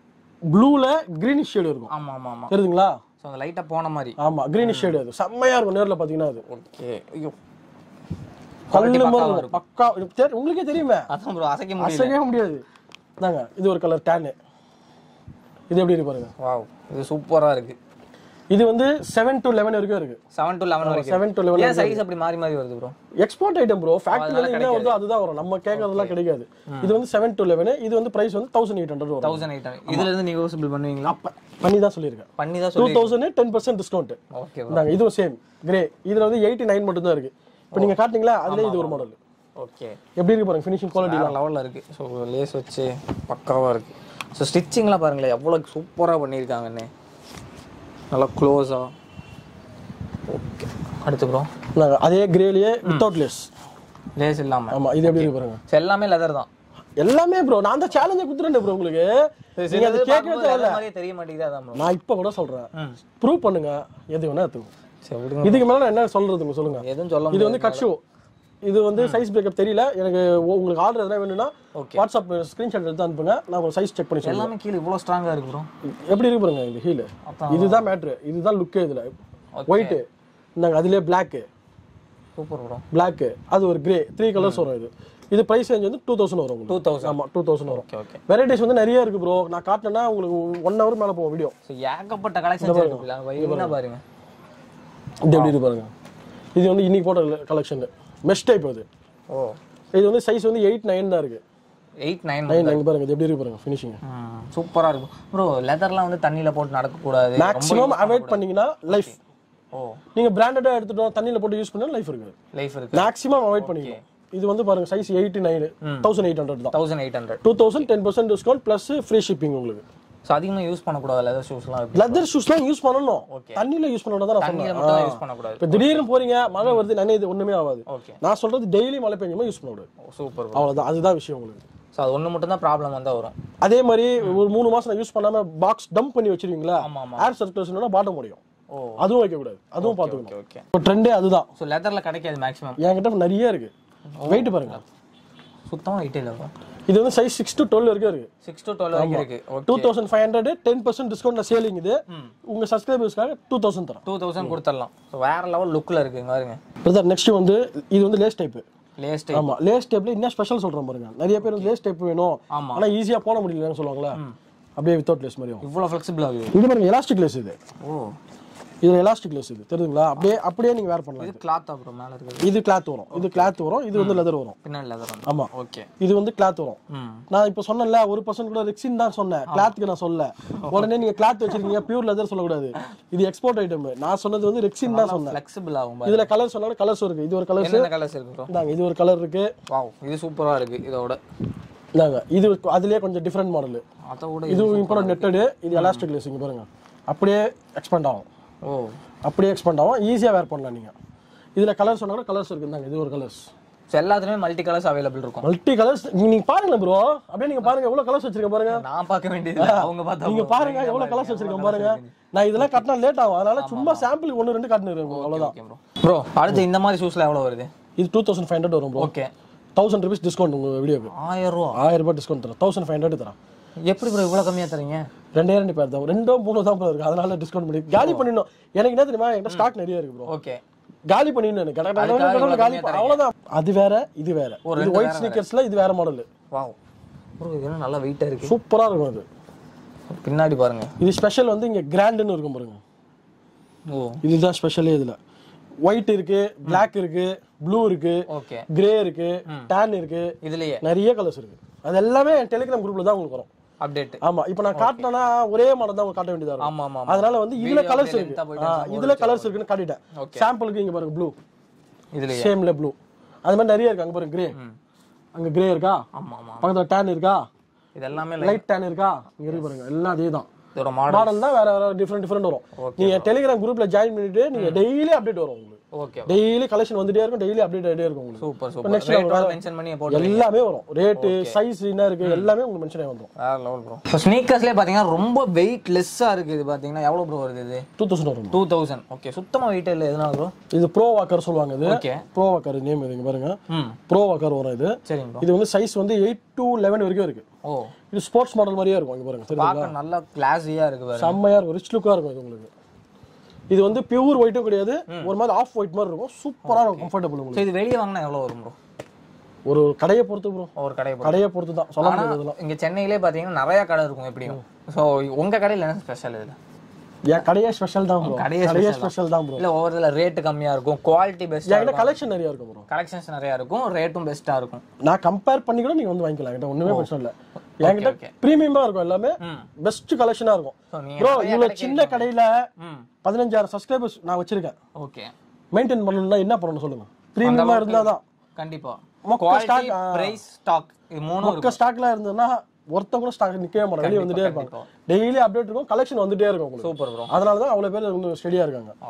ப்ளூல கிரீனிஷ் ஷேடு இருக்கும் ஆமாம் ஆமாம் ஆமாம் தெரியுதுங்களா ஸோ அந்த லைட்டாக போன மாதிரி ஆமா கிரீனிஷ் ஷேடு அது செம்மையா இருக்கும் நேர்ல பாத்தீங்கன்னா அது ஓகே ஐயோ கல்லு மாதிரி இருக்கும். பக்கா தெரி- உங்களுக்கே தெரியுமே அதான் ப்ரோ அசைக்க முடியல அசைக்கவே முடியாது இந்தாங்க இது ஒரு கலர் டேனு இது எப்படி இருக்கு பாருங்க வாவ் இது சூப்பராக இருக்கு இது வந்து செவன் டு லெவன் வரைக்கும் இருக்கு செவன் டு லெவன் வரைக்கும் செவன் டு லெவன் ஏன் சைஸ் அப்படி மாறி மாறி வருது ப்ரோ எக்ஸ்போர்ட் ஐட்டம் ப்ரோ ஃபேக்டரியில என்ன வருதோ அதுதான் வரும் நம்ம கேட்கறதெல்லாம் கிடைக்காது இது வந்து செவன் டு லெவன் இது வந்து பிரைஸ் வந்து தௌசண்ட் எயிட் ஹண்ட்ரட் வரும் தௌசண்ட் எயிட் இதுல இருந்து நெகோசியபிள் பண்ணுவீங்களா அப்ப பண்ணி தான் சொல்லியிருக்கேன் பண்ணி தான் டூ சொல்லி thousand ten percent discount okay bro இந்தாங்க இதுவும் சேம் கிரே இதுல வந்து எயிட்டி நைன் மட்டும் தான் இருக்கு இப்போ நீங்க காட்டுனீங்களா அதுல இது ஒரு மாடல் ஓகே எப்படி இருக்கு பாருங்க ஃபினிஷிங் குவாலிட்டி வேற லெவலில் இருக்கு ஸோ லேஸ் வச்சு பக்காவாக இருக்கு ஸோ ஸ்டிச்சிங்லாம் பாருங்களேன் எவ்வளோ சூப்பராக பண்ணியிருக்காங்கன்னு நல்லா க்ளோஸாக ஓகே அடுத்து ப்ரோ நாங்க அதே கிரேலியே வித்தவுட் லேஸ் லேஸ் இல்லாம ஆமா இது எப்படி இருக்கு பாருங்க So, எல்லாமே லெதர் தான் எல்லாமே ப்ரோ நான் தான் சேலஞ்சை குடுத்துறேன் ப்ரோ உங்களுக்கு நீங்க அதை கேட்கவே தேவையில்ல மாதிரியே தெரிய மாட்டேங்குது அதான் ப்ரோ நான் இப்ப கூட சொல்றேன் ப்ரூவ் பண்ணுங்க எது வேணா எடுத்துக்கோ சரி விடுங்க இதுக்கு மேல நான் என்ன சொல்றதுங்க சொல்லுங்க எதுவும் சொல்ல இது வந்து கட் ஷூ இது வந்து சைஸ் பிரேக்கப் தெரியல எனக்கு உ- உங்களுக்கு ஆர்டர் எதனா வேணும்னா Okay. வாட்ஸ்அப் ஸ்கிரீன்ஷாட் எடுத்து அனுப்புங்க நான் உங்களுக்கு சைஸ் செக் பண்ணி சொல்லுவேன் எல்லாமே கீழே இவ்வளோ ஸ்ட்ராங்கா இருக்கு ப்ரோ எப்படி இருக்கு பாருங்க இந்த ஹீல் இதுதான் மேட்ரு இதுதான் லுக்கே இதுல ஒயிட் நாங்க அதுலயே பிளாக் சூப்பர் ப்ரோ பிளாக் அது ஒரு கிரே த்ரீ கலர்ஸ் வரும் இது இது பிரைஸ் ரேஞ்ச் வந்து டூ தௌசண்ட் வரும் உங்களுக்கு டூ தௌசண்ட் ஆமா டூ தௌசண்ட் வரும் ஓகே ஓகே வெரைட்டிஸ் வந்து நிறைய இருக்கு ப்ரோ நான் காட்டினேன்னா உங்களுக்கு ஒன் ஹவர் மேல போகும் வீடியோ ஸோ ஏகப்பட்ட கலெக்ஷன்ஸ் இருக்கு என்ன பாருங்க இது எப்படி இருக்கு பாருங்க இது வந்து இன்னைக்கு போட்ட கலெக்ஷன் மெஷ் டைப் அது ஓ இது வந்து சைஸ் வந்து எயிட் நைன் தான் இருக்கு எயிட் நைன் நைன் நைன் பாருங்க இது எப்படி இருக்கு பாருங்க ஃபினிஷிங் சூப்பரா இருக்கும் ப்ரோ லெதர்லாம் வந்து தண்ணியில போட்டு நடக்கக்கூடாது மேக்ஸிமம் அவாய்ட் பண்ணீங்கன்னா லைஃப் ஓ நீங்க பிராண்டடா எடுத்துட்டோம் தண்ணியில போட்டு யூஸ் பண்ணா லைஃப் இருக்கு லைஃப் இருக்கு மேக்ஸிமம் அவாய்ட் பண்ணிக்கணும் இது வந்து பாருங்க size eighty nine thousand eight hundred தான் thousand eight hundred two thousand ten percent discount plus free shipping உங்களுக்கு ஸோ அதிகமாக யூஸ் பண்ணக்கூடாது லெதர் ஷூஸ்லாம் இருக்கு லெதர் ஷூஸ்லாம் யூஸ் பண்ணணும் Okay. தண்ணியில யூஸ் பண்ணணும் தான் நான் தண்ணியில சொன்னேன் மட்டும் தான் யூஸ் பண்ணக்கூடாது இப்போ திடீர்னு போறீங்க மழை வருது நனையுது ஒண்ணுமே ஆகாது ஓகே நான் சொல்றது டெய்லி மழை பெஞ்சுமா யூஸ் பண்ணக்கூடாது சூப்பர் அவ்வளவுதான் அதுதான் விஷயம் உங்களுக்கு ஸோ அது ஒன்று மட்டும் தான் ப்ராப்ளம் வந்தால் வரும் அதே மாதிரி ஒரு மூணு மாசம் யூஸ் பண்ணாம பாக்ஸ் டம்ப் பண்ணி வச்சிருவீங்களா ஆமா ஆமா ஏர் சர்க்குலேஷன் பாட்டம் முடியும் ஓ அதுவும் வைக்க கூடாது அதுவும் பாத்துக்கணும் ஓகே ஓகே இப்போ ட்ரெண்டே அதுதான் ஸோ லெதரில் கிடைக்காது மேக்ஸிமம் என்கிட்ட நிறைய இருக்கு வெயிட் பாருங்க சுத்தமாக வெயிட்டே இல்லை வரும் இது வந்து சைஸ் சிக்ஸ் டு டுவெல் வரைக்கும் இருக்கு சிக்ஸ் டு டுவெல் வரைக்கும் இருக்கு okay two thousand five hundred ten percent discount selling இது உங்க சப்ஸ்கிரைபர்ஸ்க்காக டூ தௌசண்ட் தரேன் டூ தௌசண்ட் கொடுத்துடலாம் ஸோ வேற லெவல் லுக்கில் இருக்கு இங்க பாருங்க பிரதர் நெக்ஸ்ட் வந்து இது வந்து லேஸ் டைப் லேஸ்ட் ஆமா லேஸ் டைப்ல என்ன ஸ்பெஷல் சொல்றேன் பாருங்க நிறைய பேர் வந்து லேஸ் டைப் வேணும் ஆமா. ஆனா ஈஸியா போட முடியலன்னு சொல்லுவாங்களே அப்படியே வித்தவுட் லேஸ் மாதிரியும் இவ்வளோ ஃப்ளெக்சிபிள் ஆகுது இது பாருங்க எலாஸ்டிக் லேஸ் இது ஓ இது எலாஸ்டிக் லேஸ் இது தெரியுதுங்களா அப்படியே அப்படியே நீங்க வேர் பண்ணலாம் இது கிளாத் அப்புறம் மேலே இருக்குது இது கிளாத் வரும் இது கிளாத் வரும் இது வந்து லெதர் வரும் பின்னாடி லெதர் வந்து ஆமா ஓகே இது வந்து கிளாத் வரும் ம் நான் இப்போ சொன்னேன்ல ஒரு பர்சன்ட் கூட ரெக்ஸின் தான் சொன்னேன் கிளாத்துக்கு நான் சொல்ல உடனே நீங்க கிளாத் வச்சிருக்கீங்க பியூர் லெதர் சொல்லக்கூடாது இது எக்ஸ்போர்ட் ஐட்டம் நான் சொன்னது வந்து ரெக்ஸின் தான் சொன்னேன் ஃப்ளெக்சிபிள் ஆகும் பாருங்க இதுல கலர் சொன்னாலும் கலர்ஸ் இருக்கு இது ஒரு கலர்ஸ் என்னென்ன கலர்ஸ் இருக்கு ப்ரோ இந்தாங்க இது ஒரு கலர் இருக்கு வாவ் இது சூப்பரா இருக்கு இதோட இந்தாங்க இது அதுலயே கொஞ்சம் டிஃப்ரெண்ட் மாடல் அதை விட இது இம்போர்ட் நெட்டடு இது எலாஸ்டிக் லேஸ் இங்க பாருங்க அப்படியே எக்ஸ்பேண்ட் ஆகும் ஓ அப்படியே எக்ஸ்பேண்ட் ஆகும் ஈஸியா வேர் பண்ணலாம் நீங்க இதுல கலர் சொன்னா கூட கலர்ஸ் இருக்கு இந்தாங்க இது ஒரு கலர்ஸ் ஸோ எல்லாத்துலயுமே மல்டி கலர்ஸ் அவைலபிள் இருக்கும் மல்டி கலர்ஸ் நீங்க பாருங்க ப்ரோ அப்படியே நீங்க பாருங்க எவ்வளவு கலர்ஸ் வச்சிருக்கேன் பாருங்க நான் பார்க்க வேண்டியது இல்ல, அவங்க பார்த்தா நீங்க பாருங்க எவ்வளவு கலர்ஸ் வச்சிருக்கேன் பாருங்க நான் இதெல்லாம் கட்டினா லேட் ஆகும் அதனால சும்மா சாம்பிள் ஒன்னு ரெண்டு காட்டுனேன் அவ்வளவுதான் ஓகே ப்ரோ ப்ரோ அடுத்து இந்த மாதிரி ஷூஸ்ல எவ்வளவு வருது இது டூ தௌசண்ட் ஃபைவ் ஹண்ட்ரட் வரும் bro okay thousand rupees discount உங்க வீடியோக்கு ஆயிரம் ரூபா ஆயிரம் ரூபாய் டிஸ்கவுண்ட் தரேன் தௌசண்ட் ஃபைவ் ஹண்ட்ரட் தரேன் எப்படி ப்ரோ இவ்வளவு கம்மியா தரீங்க ரெண்டே ரெண்டு பேர் தான் ரெண்டோ மூணு தான் bro இருக்கு அதனால டிஸ்கவுண்ட் பண்ணி காலி பண்ணிடணும் எனக்கு என்ன தெரியுமா என்கிட்ட ஸ்டாக் நிறைய இருக்கு ப்ரோ ஓகே காலி பண்ணிடணும் எனக்கு கட- கட- கட- கட- கட- காலி பண்ண- அவ்வளவுதான் அது வேற இது வேற இது ஒயிட் ஸ்னீக்கர்ஸ்ல இது வேற மாடல் வாவ் ப்ரோ இது என்ன நல்லா வெயிட்டா இருக்கு சூப்பரா இருக்கும் அது பின்னாடி பாருங்க இது ஸ்பெஷல் வந்து இங்க கிராண்டுன்னு இருக்கும் பாருங்க ஓ இதுதான் ஸ்பெஷலே இதுல ஒயிட் இருக்கு Black இருக்கு ப்ளூ இருக்கு ஓகே கிரே இருக்கு டேன் இருக்கு இதுலயே நிறைய கலர்ஸ் இருக்கு அது எல்லாமே என் டெலிகிராம் குரூப்ல தான் உங்களுக்கு வரும் அப்டேட் ஆமா இப்போ நான் காட்டினேன்னா ஒரே மாடல் தான் உங்களுக்கு காட்ட வேண்டியதா இருக்கும் ஆமா ஆமா ஆமா அதனால வந்து இதுல Video கலர்ஸ் அப்படியே இருக்கு length ஆ போயிட்டு ஆ, இதுல கலர்ஸ் இருக்குன்னு காட்டிட்டேன் Okay. சாம்பிளுக்கு இங்க பாருங்க ப்ளூ இதுலயே சேம்ல ப்ளூ அது மாதிரி நிறைய இருக்கு அங்க பாருங்க கிரே அங்க கிரே இருக்கா ஆமா ஆமா பக்கத்துல டேன் இருக்கா இது எல்லாமே லைட் டேன் இருக்கா இங்க இருக்கு பாருங்க எல்லாம் அதே தான் இதோட மாடல் மாடல் தான் வேற வேற டிஃப்ரெண்ட் டிஃப்ரெண்ட் வரும் நீங்க டெலிகிராம் குரூப்ல ஜாயின் பண்ணிட்டு நீங்க டெய்லி அப்டேட் வரும் உங்களுக்கு ஓகே டெய்லி கலெக்ஷன் வந்துட்டே இருக்கும் டெய்லி அப்டேட் ஆகிட்டே இருக்கும் உங்களுக்கு சூப்பர் next சூப்பர் நம்ம ரேட் மென்ஷன் பண்ணி போட்டு எல்லாமே வரும் ரேட்டு சைஸ் என்ன இருக்கு எல்லாமே உங்களுக்கு மென்ஷன் ஆகி வந்துடும் வேற லெவல் ப்ரோ இப்போ ஸ்னீக்கர்ஸ்லேயே பார்த்தீங்கன்னா ரொம்ப வெயிட் லெஸ்ஸாக இருக்குது இது பார்த்தீங்கன்னா எவ்வளோ ப்ரோ வருது இது டூ தௌசண்ட் வரும் டூ தௌசண்ட் ஓகே சுத்தமாக வெயிட் இல்லை எதனால ப்ரோ இது ப்ரோ வாக்கர் சொல்லுவாங்க இது ஓகே ப்ரோ வாக்கர் நேம் இதுங்க பாருங்க ம் ப்ரோ வாக்கர் வரும் இது சரிங்க ப்ரோ இது வந்து சைஸ் வந்து எயிட் டு லெவன் வரைக்கும் இருக்கு ஓ இது ஸ்போர்ட்ஸ் மாடல் மாதிரியே இருக்கும் இங்க பாருங்க சரி பார்க்க நல்லா கிளாஸியாக இருக்கு பாருங்க செம்மையா இருக்கும் ரிச் லுக்கா இருக்கும் இது உங்களுக்கு இது வந்து பியூர் ஒயிட்டும் கிடையாது ஒரு மாதிரி ஆஃப் ஒயிட் மாதிரி இருக்கும் சூப்பரா இருக்கும் கம்ஃபர்டபுள் உங்களுக்கு ஸோ இது வெளியே வாங்கினா எவ்வளோ வரும் ப்ரோ ஒரு கடையை பொறுத்து ப்ரோ ஒரு கடை கடையை பொறுத்து தான் சொல்ல முடியாது இதெல்லாம் இங்கே சென்னையிலே பார்த்தீங்கன்னா நிறைய கடை இருக்கும் எப்படியும் ஸோ உங்கள் கடையில் என்ன ஸ்பெஷல் இதில் என் கடையே ஸ்பெஷல் தான் ப்ரோ கடையே கடையே ஸ்பெஷல் தான் ப்ரோ இல்லை ஒவ்வொரு இதில் ரேட்டு கம்மியாக இருக்கும் குவாலிட்டி பெஸ்ட்டாக என்கிட்ட கலெக்ஷன் நிறைய இருக்கும் ப்ரோ கலெக்ஷன்ஸ் நிறையா இருக்கும் ரேட்டும் பெஸ்ட்டாக இருக்கும் நான் கம்பேர் பண்ணி கூட நீங்க வந்து வாங்கிக்கலாம் என்கிட்ட ஒண்ணுமே பிரச்சனை இல்ல okay. என்கிட்ட பிரீமியமா இருக்கும் எல்லாமே ம் பெஸ்ட் கலெக்ஷனா இருக்கும் ஸோ நீங்கள் ப்ரோ இவ்வளவு சின்ன கடையில ம் பதினஞ்சாயிரம் சப்ஸ்கிரைபர்ஸ் நான் வச்சிருக்கேன் ஓகே மெயின்டைன் பண்ணணும்னா என்ன பண்ணணும் சொல்லுங்க பிரீமியமா இருந்தாதான் கண்டிப்பா மொக்க குவாலிட்டி stock, ஆ. பிரைஸ் ஸ்டாக் இது மூணும் இருக்கும் மொக்க ஸ்டாக்ல இருந்ததுன்னா ஒருத்த கூட ஸ்டாக் நிக்கவே மாட்டாங்க வெளியே வந்துட்டே இருப்பாங்க டெய்லி அப்டேட் இருக்கும் கலெக்ஷன் வந்துட்டே இருக்கும் உங்களுக்கு சூப்பர் ப்ரோ அதனால தான் அவ்வளவு பேர் வந்து ஸ்டெடியா இருக்காங்க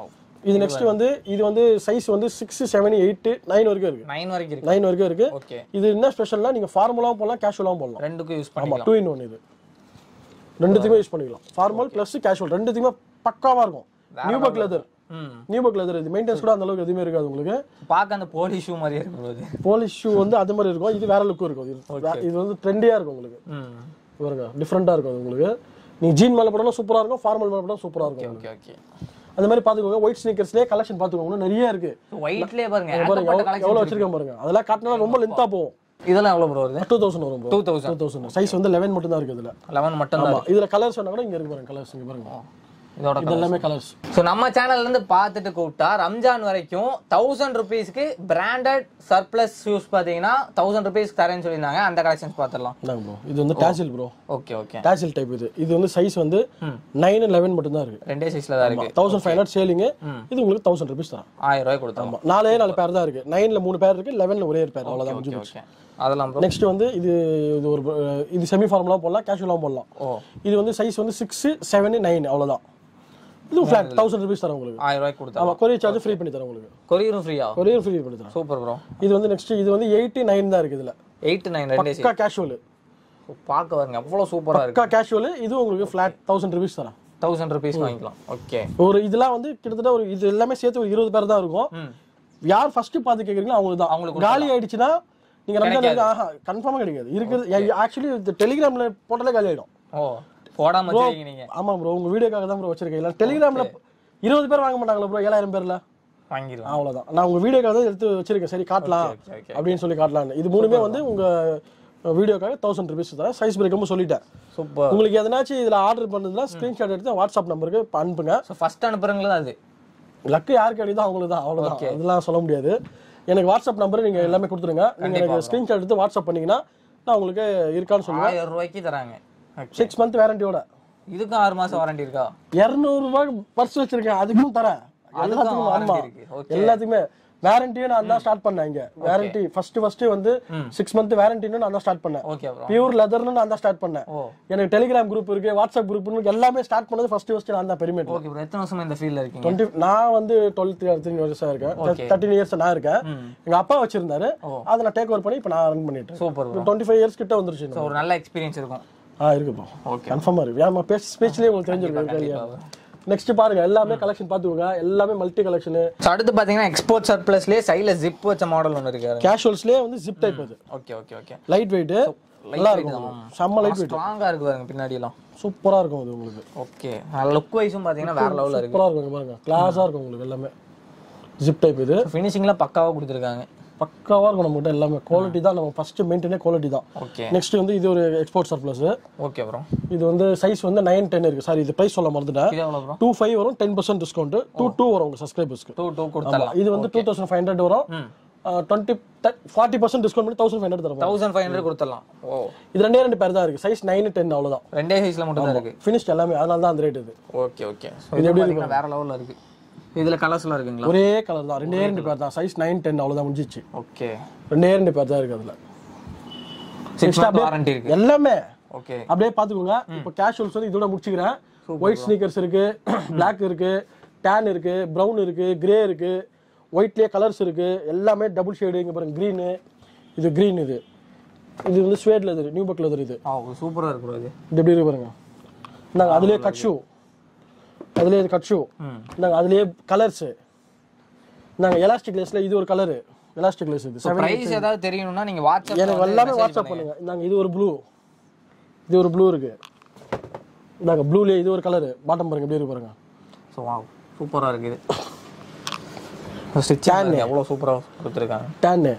இது நெக்ஸ்ட் வந்து இது வந்து சைஸ் வந்து சிக்ஸ் செவன் எயிட் நைன் வரைக்கும் இருக்கு நைன் வரைக்கும் இருக்கு நைன் வரைக்கும் இருக்கு ஓகே இது என்ன ஸ்பெஷல்னா நீங்க ஃபார்மலாவும் போடலாம் கேஷுவலாவும் போடலாம் ரெண்டுக்கும் யூஸ் ஆமா பண்ணிக்கலாம் டூ இன் ஒன் இது ரெண்டுத்துக்குமே யூஸ் பண்ணிக்கலாம் ஃபார்மல் பிளஸ் கேஷுவல் ரெண்டுத்துக்குமே பக்காவா இருக்கும் நியூபக் லெதர் ம் நியூபக் லெதர் இது மெயின்டெனன்ஸ் கூட அந்த அளவுக்கு எதுவுமே இருக்காது உங்களுக்கு பார்க்க அந்த போலி ஷூ மாதிரியே இருக்கும் bro இது போலீஸ் ஷூ வந்து அது மாதிரி இருக்கும் இது வேற லுக்கும் இருக்கும் இது வே- இது வந்து ட்ரெண்டியா இருக்கும் உங்களுக்கு ம் பாருங்க டிஃப்ரெண்டா இருக்கும் அது உங்களுக்கு நீங்க ஜீன் மேல போடணும் சூப்பரா இருக்கும் ஃபார்மல் மேல போடணும் சூப்பரா இருக்கும் ஓகே ஓகே அந்த மாதிரி பாத்துக்கோங்க ஒயிட் ஸ்னீக்கர்ஸ்லயே கலெக்ஷன் பாத்துக்கோங்க இன்னும் நிறைய இருக்கு ஒயிட்லயே பாருங்க பாருங்க ஏகப்பட்ட எவ்வளவு- collection எவ்வளவு வச்சிருக்கேன் பாருங்க அதெல்லாம் காட்டினா ரொம்ப லென்த்தா போகும் இதெல்லாம் எவ்வளவு ப்ரோ வருது டூ தௌசண்ட் வரும் two two thousand thousand size வந்து லெவன் மட்டும் தான் இருக்கு இதுல லெவன் மட்டும் ஆமா இதுல கலர்ஸ் வேணா கூட இங்க இருக்கு பாருங்க கலர்ஸ் இங்க பாருங்க இதோட இது எல்லாமே கலர்ஸ் ஸோ நம்ம சேனல்ல இருந்து பார்த்துட்டு கூப்பிட்டா ரம்ஜான் வரைக்கும் தௌசண்ட் ருபீஸ்க்கு பிராண்டட் சர்ப்ளஸ் ஷூஸ் பார்த்தீங்கன்னா தௌசண்ட் ருபீஸ் தரேன்னு சொல்லியிருந்தாங்க அந்த கலெக்ஷன்ஸ் பார்த்துடலாம் இந்தாங்க ப்ரோ இது வந்து tassel bro okay okay tassel type இது இது வந்து சைஸ் வந்து நைன் லெவன் மட்டும் தான் இருக்கு ரெண்டே சைஸ்ல தான் இருக்கு தௌசண்ட் ஃபைவ் ஹண்ட்ரட் சேலிங் இது உங்களுக்கு தௌசண்ட் ருபீஸ் தான் ஆயிரம் ரூபாய் கொடுத்தோம் ஆமா நாலே நாலு பேர் தான் இருக்கு நைன்ல மூணு பேர் இருக்கு லெவன்ல ஒரே ஒரு பேர் அவ்வளவுதான் முடிஞ்சு போச்சு ஓகே அதெல்லாம் ப்ரோ நெக்ஸ்ட் வந்து இது இது ஒரு அஹ், இது செமி ஃபார்மலாக போடலாம் கேஷுவலாகவும் போடலாம் ஓ இது வந்து சைஸ் வந்து சிக்ஸ் செவன் நைன் அவ்வளவுதான் இது ஃபிளாட் தௌசண்ட் ருபீஸ் தரேன் உங்களுக்கு ஆயிரம் ரூபாய் கொடுத்தோம் ஆமா கொரியர் சார்ஜ் ஃப்ரீ பண்ணி தரேன் உங்களுக்கு கொரியரும் ஃப்ரீயா கொரியர் ஃப்ரீ பண்ணி தரேன் சூப்பர் ப்ரோ இது வந்து நெக்ஸ்ட் இது வந்து எயிட்டி நைன் தான் இருக்கு இதுல எயிட் நைன் ரெண்டே பக்கா கேஷுவல் பார்க்க பாருங்க எவ்வளோ சூப்பரா இருக்கு பக்கா கேஷுவல் இது உங்களுக்கு ஃபிளாட் தௌசண்ட் ருபீஸ் தரேன் தௌசண்ட் ருபீஸ் வாங்கிக்கலாம் ஓகே ஒரு இதெல்லாம் வந்து கிட்டத்தட்ட ஒரு இது எல்லாமே சேர்த்து ஒரு இருபது பேர் தான் இருக்கும் ம் யார் ஃபர்ஸ்ட் பார்த்து கேக்குறீங்களோ அவங்களுக்கு தான் அவங்களுக்கு காலி ஆயிடுச்சுன்னா நீங்க ரம்ஜான் ஆஹா கன்ஃபார்மா கிடைக்காது இருக்குது ஆக்சுவலி இந்த டெலிகிராம்ல போட்டாலே காலி ஆயிடும் ஓ போடாம வச்சிருக்கீங்க நீங்க ஆமா ப்ரோ உங்க வீடியோக்காக தான் ப்ரோ வச்சிருக்கேன் இல்ல டெலிகிராம்ல இருபது பேர் வாங்க மாட்டாங்களா ப்ரோ ஏழாயிரம் பேர்ல வாங்கிடுவேன் அவ்வளவுதான் நான் உங்க வீடியோக்காக தான் எடுத்து வச்சிருக்கேன் சரி காட்டலாம் ஓகே ஓகே அப்படின்னு சொல்லி காட்டலாம்னு இது மூணுமே வந்து உங்க வீடியோக்காக தௌசண்ட் ருபீஸ் தரேன் சைஸ் பிரேக்கமும் சொல்லிட்டேன் சூப்பர் உங்களுக்கு எதனாச்சும் இதுல ஆர்டர் பண்ணதுன்னா ஸ்கிரீன்ஷாட் எடுத்து வாட்ஸ்அப் நம்பருக்கு அனுப்புங்க ஸோ ஃபர்ஸ்ட் அனுப்புறீங்களா அது லக்கு யாருக்கு கிடைக்குதோ அவங்களுக்கு தான் அவ்வளவுதான் அதெல்லாம் சொல்ல முடியாது எனக்கு வாட்ஸ்அப் நம்பர் நீங்க எல்லாமே கொடுத்துருங்க நீங்க எனக்கு ஸ்கிரீன்ஷாட் எடுத்து வாட்ஸ்அப் பண்ணீங்கன்னா நான் உங்களுக்கு இருக்கான்னு சொல்லுவேன் ஆயிரம் ரூபாய்க்கு தராங்க Okay. சிக்ஸ் மந்த் வேரண்டியோட இதுக்கும் ஆறு மாசம் வாரண்டி இருக்கா இருநூறு ரூபாய் பர்ஸ் வச்சிருக்கேன் அதுக்கும் தரேன் எல்லாத்துக்கும் ஆமா warranty இருக்கு. Okay. எல்லாத்துக்குமே வேரண்டியும் நான் தான் ஸ்டார்ட் பண்ணேன் இங்க வேரண்டி ஃபர்ஸ்ட் ஃபர்ஸ்ட் வந்து சிக்ஸ் மந்த் வேரண்டின்னு நான் தான் ஸ்டார்ட் பண்ணேன் ஓகே ப்ரோ பியூர் லெதர்னு நான் தான் ஸ்டார்ட் பண்ணேன் ஓ எனக்கு டெலிகிராம் குரூப் இருக்கு வாட்ஸ்அப் குரூப் எல்லாமே ஸ்டார்ட் பண்ணது ஃபர்ஸ்ட் ஃபர்ஸ்ட் நான் தான் பெருமேட் ஓகே ப்ரோ எத்தனை வருஷமா இந்த ஃபீல்ட்ல இருக்கீங்க டுவெண்ட்டி நான் வந்து டுவெல்த் த்ரீ வருஷம் இருக்கேன் தேர்ட்டின் இயர்ஸ் நான் இருக்கேன் எங்க அப்பா வச்சிருந்தாரு அதை நான் டேக் ஓவர் பண்ணி இப்போ நான் ரன் பண்ணிட்டு super bro twenty five years கிட்ட வந்துருச்சு ஸோ ஒரு நல்ல எக்ஸ்பீரியன்ஸ் இருக்கும் ஆ இருக்கு ப்ரோ ஓகே கன்ஃபார்மா இருக்கு ஏன் பேச்சு ஸ்பீச்லயே உங்களுக்கு தெரிஞ்சிருக்கு இல்லையா நெக்ஸ்ட் பாருங்க எல்லாமே கலெக்ஷன் பாத்துக்கோங்க எல்லாமே மல்டி கலெக்ஷன் ஸோ அடுத்து பார்த்தீங்கன்னா எக்ஸ்போர்ட் சர்ப்ளஸ்லேயே சைடில் ஜிப் வச்ச மாடல் ஒன்று இருக்காரு கேஷுவல்ஸ்லயே வந்து ஜிப் டைப் அது okay okay okay light weight நல்லா இருக்கும் செம்ம லைட் வெயிட் ஸ்ட்ராங்காக இருக்கு பாருங்க பின்னாடி எல்லாம் சூப்பரா இருக்கும் அது உங்களுக்கு ஓகே லுக் வைஸும் பார்த்தீங்கன்னா வேற லெவலில் இருக்கு சூப்பரா இருக்கும் இங்க பாருங்க கிளாஸா இருக்கும் உங்களுக்கு எல்லாமே ஜிப் டைப் இது ஃபினிஷிங்லாம் பக்காவாக கொடுத்துருக்காங்க பக்காவா இருக்கும் நம்மகிட்ட எல்லாமே குவாலிட்டி தான் நம்ம ஃபர்ஸ்ட் மெயின்டைனே குவாலிட்டி தான் ஓகே நெக்ஸ்ட் வந்து இது ஒரு எக்ஸ்போர்ட் சர்ப்ளஸ் ஓகே ப்ரோ இது வந்து சைஸ் வந்து நைன் டென் இருக்கு சாரி இது பிரைஸ் சொல்ல மறந்துட்டேன் இது எவ்வளோ ப்ரோ டூ ஃபைவ் வரும் ten percent discount two two வரும் உங்க சப்ஸ்கிரைபர்ஸ்க்கு டூ டூ கொடுத்துடலாம் இது வந்து டூ தௌசண்ட் ஃபைவ் ஹண்ட்ரட் வரும் டுவெண்ட்டி ஃபார்ட்டி பர்சன்ட் டிஸ்கவுண்ட் பண்ணி தௌசண்ட் ஃபைவ் ஹண்ட்ரட் தரும் தௌசண்ட் ஃபைவ் ஹண்ட்ரட் கொடுத்துடலாம் ஓ இது ரெண்டே ரெண்டு பேர் தான் இருக்கு சைஸ் நைன் டென் அவ்வளவுதான் ரெண்டே சைஸ்ல மட்டும் தான் இருக்கு ஃபினிஷ்ட் எல்லாமே அதனால தான் அந்த ரேட் இது ஓகே ஓகே ஸோ இது பார்த்தீங்கன்னா வேற லெவலில் இருக்கு இதுல கலர்ஸ்லாம் இருக்குங்களா ஒரே கலர் தான் ரெண்டே ரெண்டு பேர் தான் சைஸ் நைன் டென் அவ்வளவுதான் முடிஞ்சிச்சு ஓகே ரெண்டே ரெண்டு பேர் தான் இருக்கு அதுல சிக்ஸ் மந்த் வாரண்டி இருக்கு எல்லாமே ஓகே அப்படியே பாத்துக்கோங்க இப்போ கேஷுவல்ஸ் வந்து இதோட முடிச்சுக்கிறேன் ஒயிட் ஸ்னீக்கர்ஸ் இருக்கு Black இருக்கு டேன் இருக்கு ப்ரௌன் இருக்கு கிரே இருக்கு ஒயிட்லயே கலர்ஸ் இருக்கு எல்லாமே டபுள் ஷேடு இங்க பாருங்க green இது green இது இது வந்து suede leather nubuck leather இது ஆ சூப்பரா இருக்கு bro இது இது எப்படி இருக்கு பாருங்க நாங்க அதுலயே கட் ஷூ அதுலயே கட் ஷூ நாங்க அதுலயே கலர்ஸ் நாங்க எலாஸ்டிக் லேஸ்ல இது ஒரு கலர் எலாஸ்டிக் லேஸ் இது Seven- பிரைஸ் ஏதாவது தெரியணும்னா நீங்க வாட்ஸ்அப் எனக்கு எல்லாமே வாட்ஸ்அப் பண்ணுங்க நாங்க இது ஒரு ப்ளூ இது ஒரு ப்ளூ இருக்கு நாங்க ப்ளூலயே இது ஒரு கலர் பாட்டம் பாருங்க எப்படி இருக்கு பாருங்க ஸோ வாவ் சூப்பரா இருக்கு இது ஸ்டிச்சிங் எவ்வளவு சூப்பரா கொடுத்துருக்காங்க டேன்னு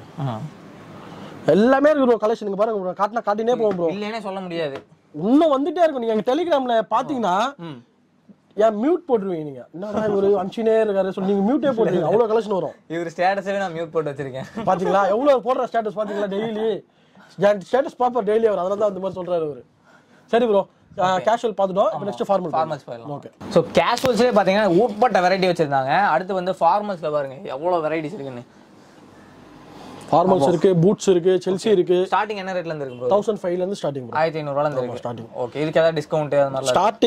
எல்லாமே இருக்கு ப்ரோ கலெக்ஷன் நீங்க பாருங்க bro. காட்டினா காட்டினே போவோம் ப்ரோ இல்லைன்னே சொல்ல முடியாது இன்னும் வந்துட்டே இருக்கும் நீங்க எங்க டெலிகிராம்ல பாத்தீங்கன்னா ஏன் மியூட் போட்டுருவீங்க நீங்க என்னடா ஒரு அம்சினே இருக்காரு சொல்லி நீங்க மியூட்டே போட்டுருவீங்க அவ்வளவு கலெக்ஷன் வரும் இவர் ஸ்டேட்டஸவே நான் மியூட் போட்டு வச்சிருக்கேன் பாத்தீங்களா எவ்வளவு போடுற ஸ்டேட்டஸ் பாத்தீங்களா டெய்லி ஸ்டேட்டஸ் பாப்பா டெய்லி அவர் அதனால தான் அந்த மாதிரி சொல்றாரு அவரு சரி ப்ரோ கேஷுவல் பார்த்துட்டோம் இப்போ நெக்ஸ்ட் ஃபார்மல் ஃபார்மல்ஸ் போயிடலாம் ஓகே ஸோ கேஷுவல்ஸ்லேயே பார்த்தீங்கன்னா ஊட்பட்ட வெரைட்டி வச்சிருந்தாங்க அடுத்து வந்து ஃபார்மல்ஸ்ல பாருங்க எவ்வளோ வெரைட்டிஸ் இருக்குன்னு ஃபார்மல்ஸ் இருக்கு பூட்ஸ் இருக்கு செல்சி இருக்கு ஸ்டார்டிங் என்ன ரேட்ல இருந்து இருக்கு ப்ரோ தௌசண்ட் ஃபைவ்ல இருந்து ஸ்டார்டிங் ப்ரோ ஆயிரத்தி ஐநூறுவால இருந்து இருக்கு ஸ்டார்டிங் ஓகே இதுக்கு ஏதாவது டிஸ்கவுண்ட் அது மாதிரிலாம் ஸ்டார்டிங்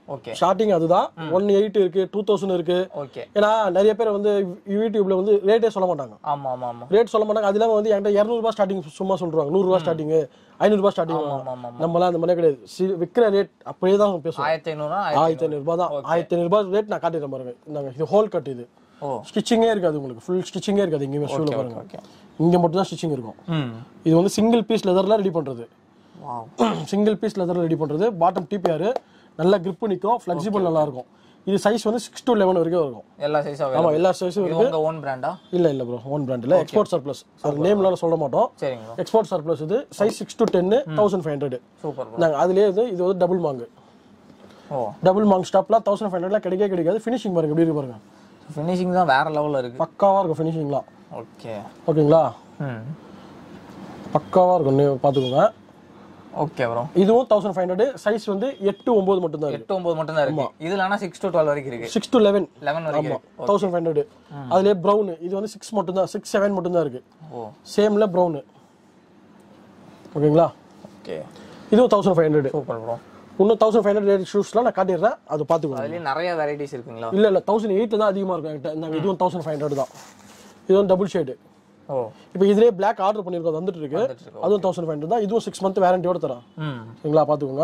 ஓகே ஸ்டார்டிங் அதுதான் ஒன் எயிட் இருக்கு டூ தௌசண்ட் இருக்கு ஓகே ஏன்னா நிறைய பேர் வந்து யூடியூப்ல வந்து ரேட்டே சொல்ல மாட்டாங்க ஆமா ஆமா ஆமா ரேட் சொல்ல மாட்டாங்க அது இல்லாம வந்து என்கிட்ட இரநூறுபா ஸ்டார்டிங் சும்மா சொல்றாங்க நூறுரூவா ஸ்டார்டிங் ஐநூறுபா ஸ்டார்டிங் ஆமா ஆமா ஆமா நம்மலாம் அந்த மாதிரி கிடையாது சி- விக்கிற ரேட் அப்படியே தான் பேசுவோம் ஆயிரத்தி ஐநூறுனா ஆயிரத்தி ஐநூறுபா தான் ஆயிரத்தி ஐநூறுபா ரேட் நான் காட்டிடுறேன் பாருங்க நாங்கள் இது ஹோல் கட் இது ஓ ஸ்டிச்சிங்கே இருக்காது உங்களுக்கு ஃபுல் ஸ்டிச்சிங்கே இருக்காது இங்கேயுமே ஷூல பாருங்க ஓகே இங்க மட்டும் தான் ஸ்டிச்சிங் இருக்கும் ம் இது வந்து சிங்கிள் பீஸ் லெதர்ல ரெடி பண்றது வாவ் சிங்கிள் பீஸ் லெதர்ல ரெடி பண்றது பாட்டம் டிபிஆர் நல்ல grip நிக்கும் ஃபிளெக்சிபிள் நல்லா இருக்கும் இது சைஸ் வந்து சிக்ஸ் to லெவன் வரைக்கும் இருக்கும் எல்லா சைஸும் ஆமா எல்லா சைஸும் இது உங்க ஓன் பிராண்டா இல்ல இல்ல ப்ரோ ஓன் பிராண்ட் இல்ல எக்ஸ்போர்ட் சர்ப்ளஸ் அது நேம்லாம் சொல்ல மாட்டோம் சரிங்க ப்ரோ எக்ஸ்போர்ட் சர்ப்ளஸ் இது சைஸ் சிக்ஸ் to டென்னு thousand five hundred super bro நாங்கள் அதுலேயே இது இது வந்து டபுள் மாங்கு ஓ டபுள் மாங் ஸ்டாப்லாம் தௌசண்ட் ஃபைவ் ஹண்ட்ரட்லாம் கிடைக்கவே கிடைக்காது ஃபினிஷிங் பாருங்க எப்படி இருக்கு பாருங்க ஃபினிஷிங் தான் வேற லெவல்ல இருக்கு பக்காவா இருக்கும் ஃபினிஷிங்லாம் ஓகே ஓகேங்களா ம் பக்காவா இருக்கும் நீ பார்த்துக்கோங்க ஓகே ப்ரோ இதுவும் தௌசண்ட் ஃபைவ் ஹண்ட்ரட் சைஸ் வந்து எட்டு ஒன்பது மட்டும் தான் இருக்கு எட்டு ஒன்பது மட்டும் தான் இருக்கு இதுல ஆனா சிக்ஸ் டு டுவெல் வரைக்கும் இருக்கு சிக்ஸ் டு லெவன் லெவன் வரைக்கும் இருக்கு தௌசண்ட் ஃபைவ் ஹண்ட்ரட் அதுலேயே ப்ரௌன் இது வந்து சிக்ஸ் மட்டும் தான் சிக்ஸ் செவன் மட்டும் தான் இருக்கு ஓ சேம்ல ப்ரௌன் ஓகேங்களா ஓகே இதுவும் thousand five hundred super bro இன்னும் தௌசண்ட் ஃபைவ் ஹண்ட்ரட் ஷூஸ்லாம் நான் காட்டிடுறேன் அது பார்த்துக்கோங்க அதுலயே நிறைய வெரைட்டிஸ் இருக்குங்களா இல்ல இல்ல தௌசண்ட் எயிட் தான் அதிகமா இருக்கும் என்கிட்ட நாங்கள் இதுவும் தௌசண்ட் ஃபைவ் ஹண்ட்ரட் தான் இது வந்து டபுள் ஷேடு ஓ இப்போ இதுலேயே பிளாக் ஆர்டர் பண்ணியிருக்கோம் அது வந்துட்டு இருக்கு வந்துட்டு இருக்கு. அதுவும் தௌசண்ட் ஃபைவ் ஹண்ட்ரட் தான் இதுவும் சிக்ஸ் மந்த் வேரண்டியோட தரேன் ம் சரிங்களா பார்த்துக்கோங்க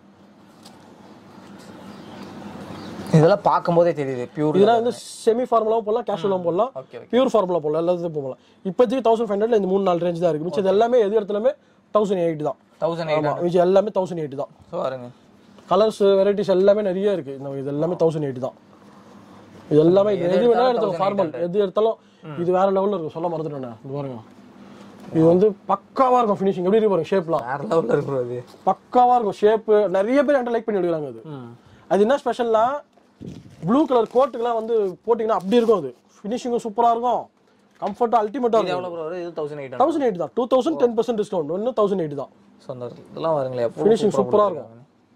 இதெல்லாம் பார்க்கும்போதே தெரியுது பியூர் இதெல்லாம் வந்து செமி ஃபார்முலாவும் போடலாம் கேஷுவலாகவும் போடலாம் ஓகே ஓகே பியூர் ஃபார்முலா போடலாம் எல்லாத்தையும் போடலாம் இப்போதைக்கு தௌசண்ட் ஃபைவ் ஹண்ட்ரட்ல இந்த மூணு நாலு ரேஞ்ச் தான் இருக்கு மிச்சம் எல்லாமே எது இடத்துலமே தௌசண்ட் எயிட் தான் தௌசண்ட் எயிட் ஆமா மிச்சம் எல்லாமே தௌசண்ட் எயிட் தான் ஸோ பாருங்க கலர்ஸ் வெரைட்டிஸ் எல்லாமே நிறைய இருக்கு இந்த இது எல்லாமே தௌசண்ட் எயிட் தான் இது எல்லாமே இது எது வேணாலும் எடுத்துக்கோ ஃபார்மல் எது எடுத்தாலும் இது வேற லெவல்ல இருக்கும் சொல்ல மறந்துட்டேன் இது பாருங்க இது வந்து பக்காவா இருக்கும் ஃபினிஷிங் எப்படி இருக்கு பாருங்க ஷேப்லாம் வேற லெவலில் இருக்கும் அது பக்காவா இருக்கும் ஷேப் நிறைய பேர் என்கிட்ட லைக் பண்ணி எடுக்கிறாங்க அது ம் அது என்ன ஸ்பெஷல்னா ப்ளூ கலர் கோட்டுக்கெல்லாம் வந்து போட்டிங்கன்னா அப்படி இருக்கும் அது ஃபினிஷிங்கும் சூப்பராக இருக்கும் கம்ஃபர்ட்டாக அல்டிமேட்டாக இது இருக்கும் எவ்வளோ ப்ரோ வருது இது தௌசண்ட் எயிட் தௌசண்ட் எயிட் தான் two thousand ten percent discount ஒன்று தௌசண்ட் எயிட் தான் ஸோ அந்த இதெல்லாம் வருங்களே எப்போ ஃபினிஷிங் சூப்பராக இருக்கும்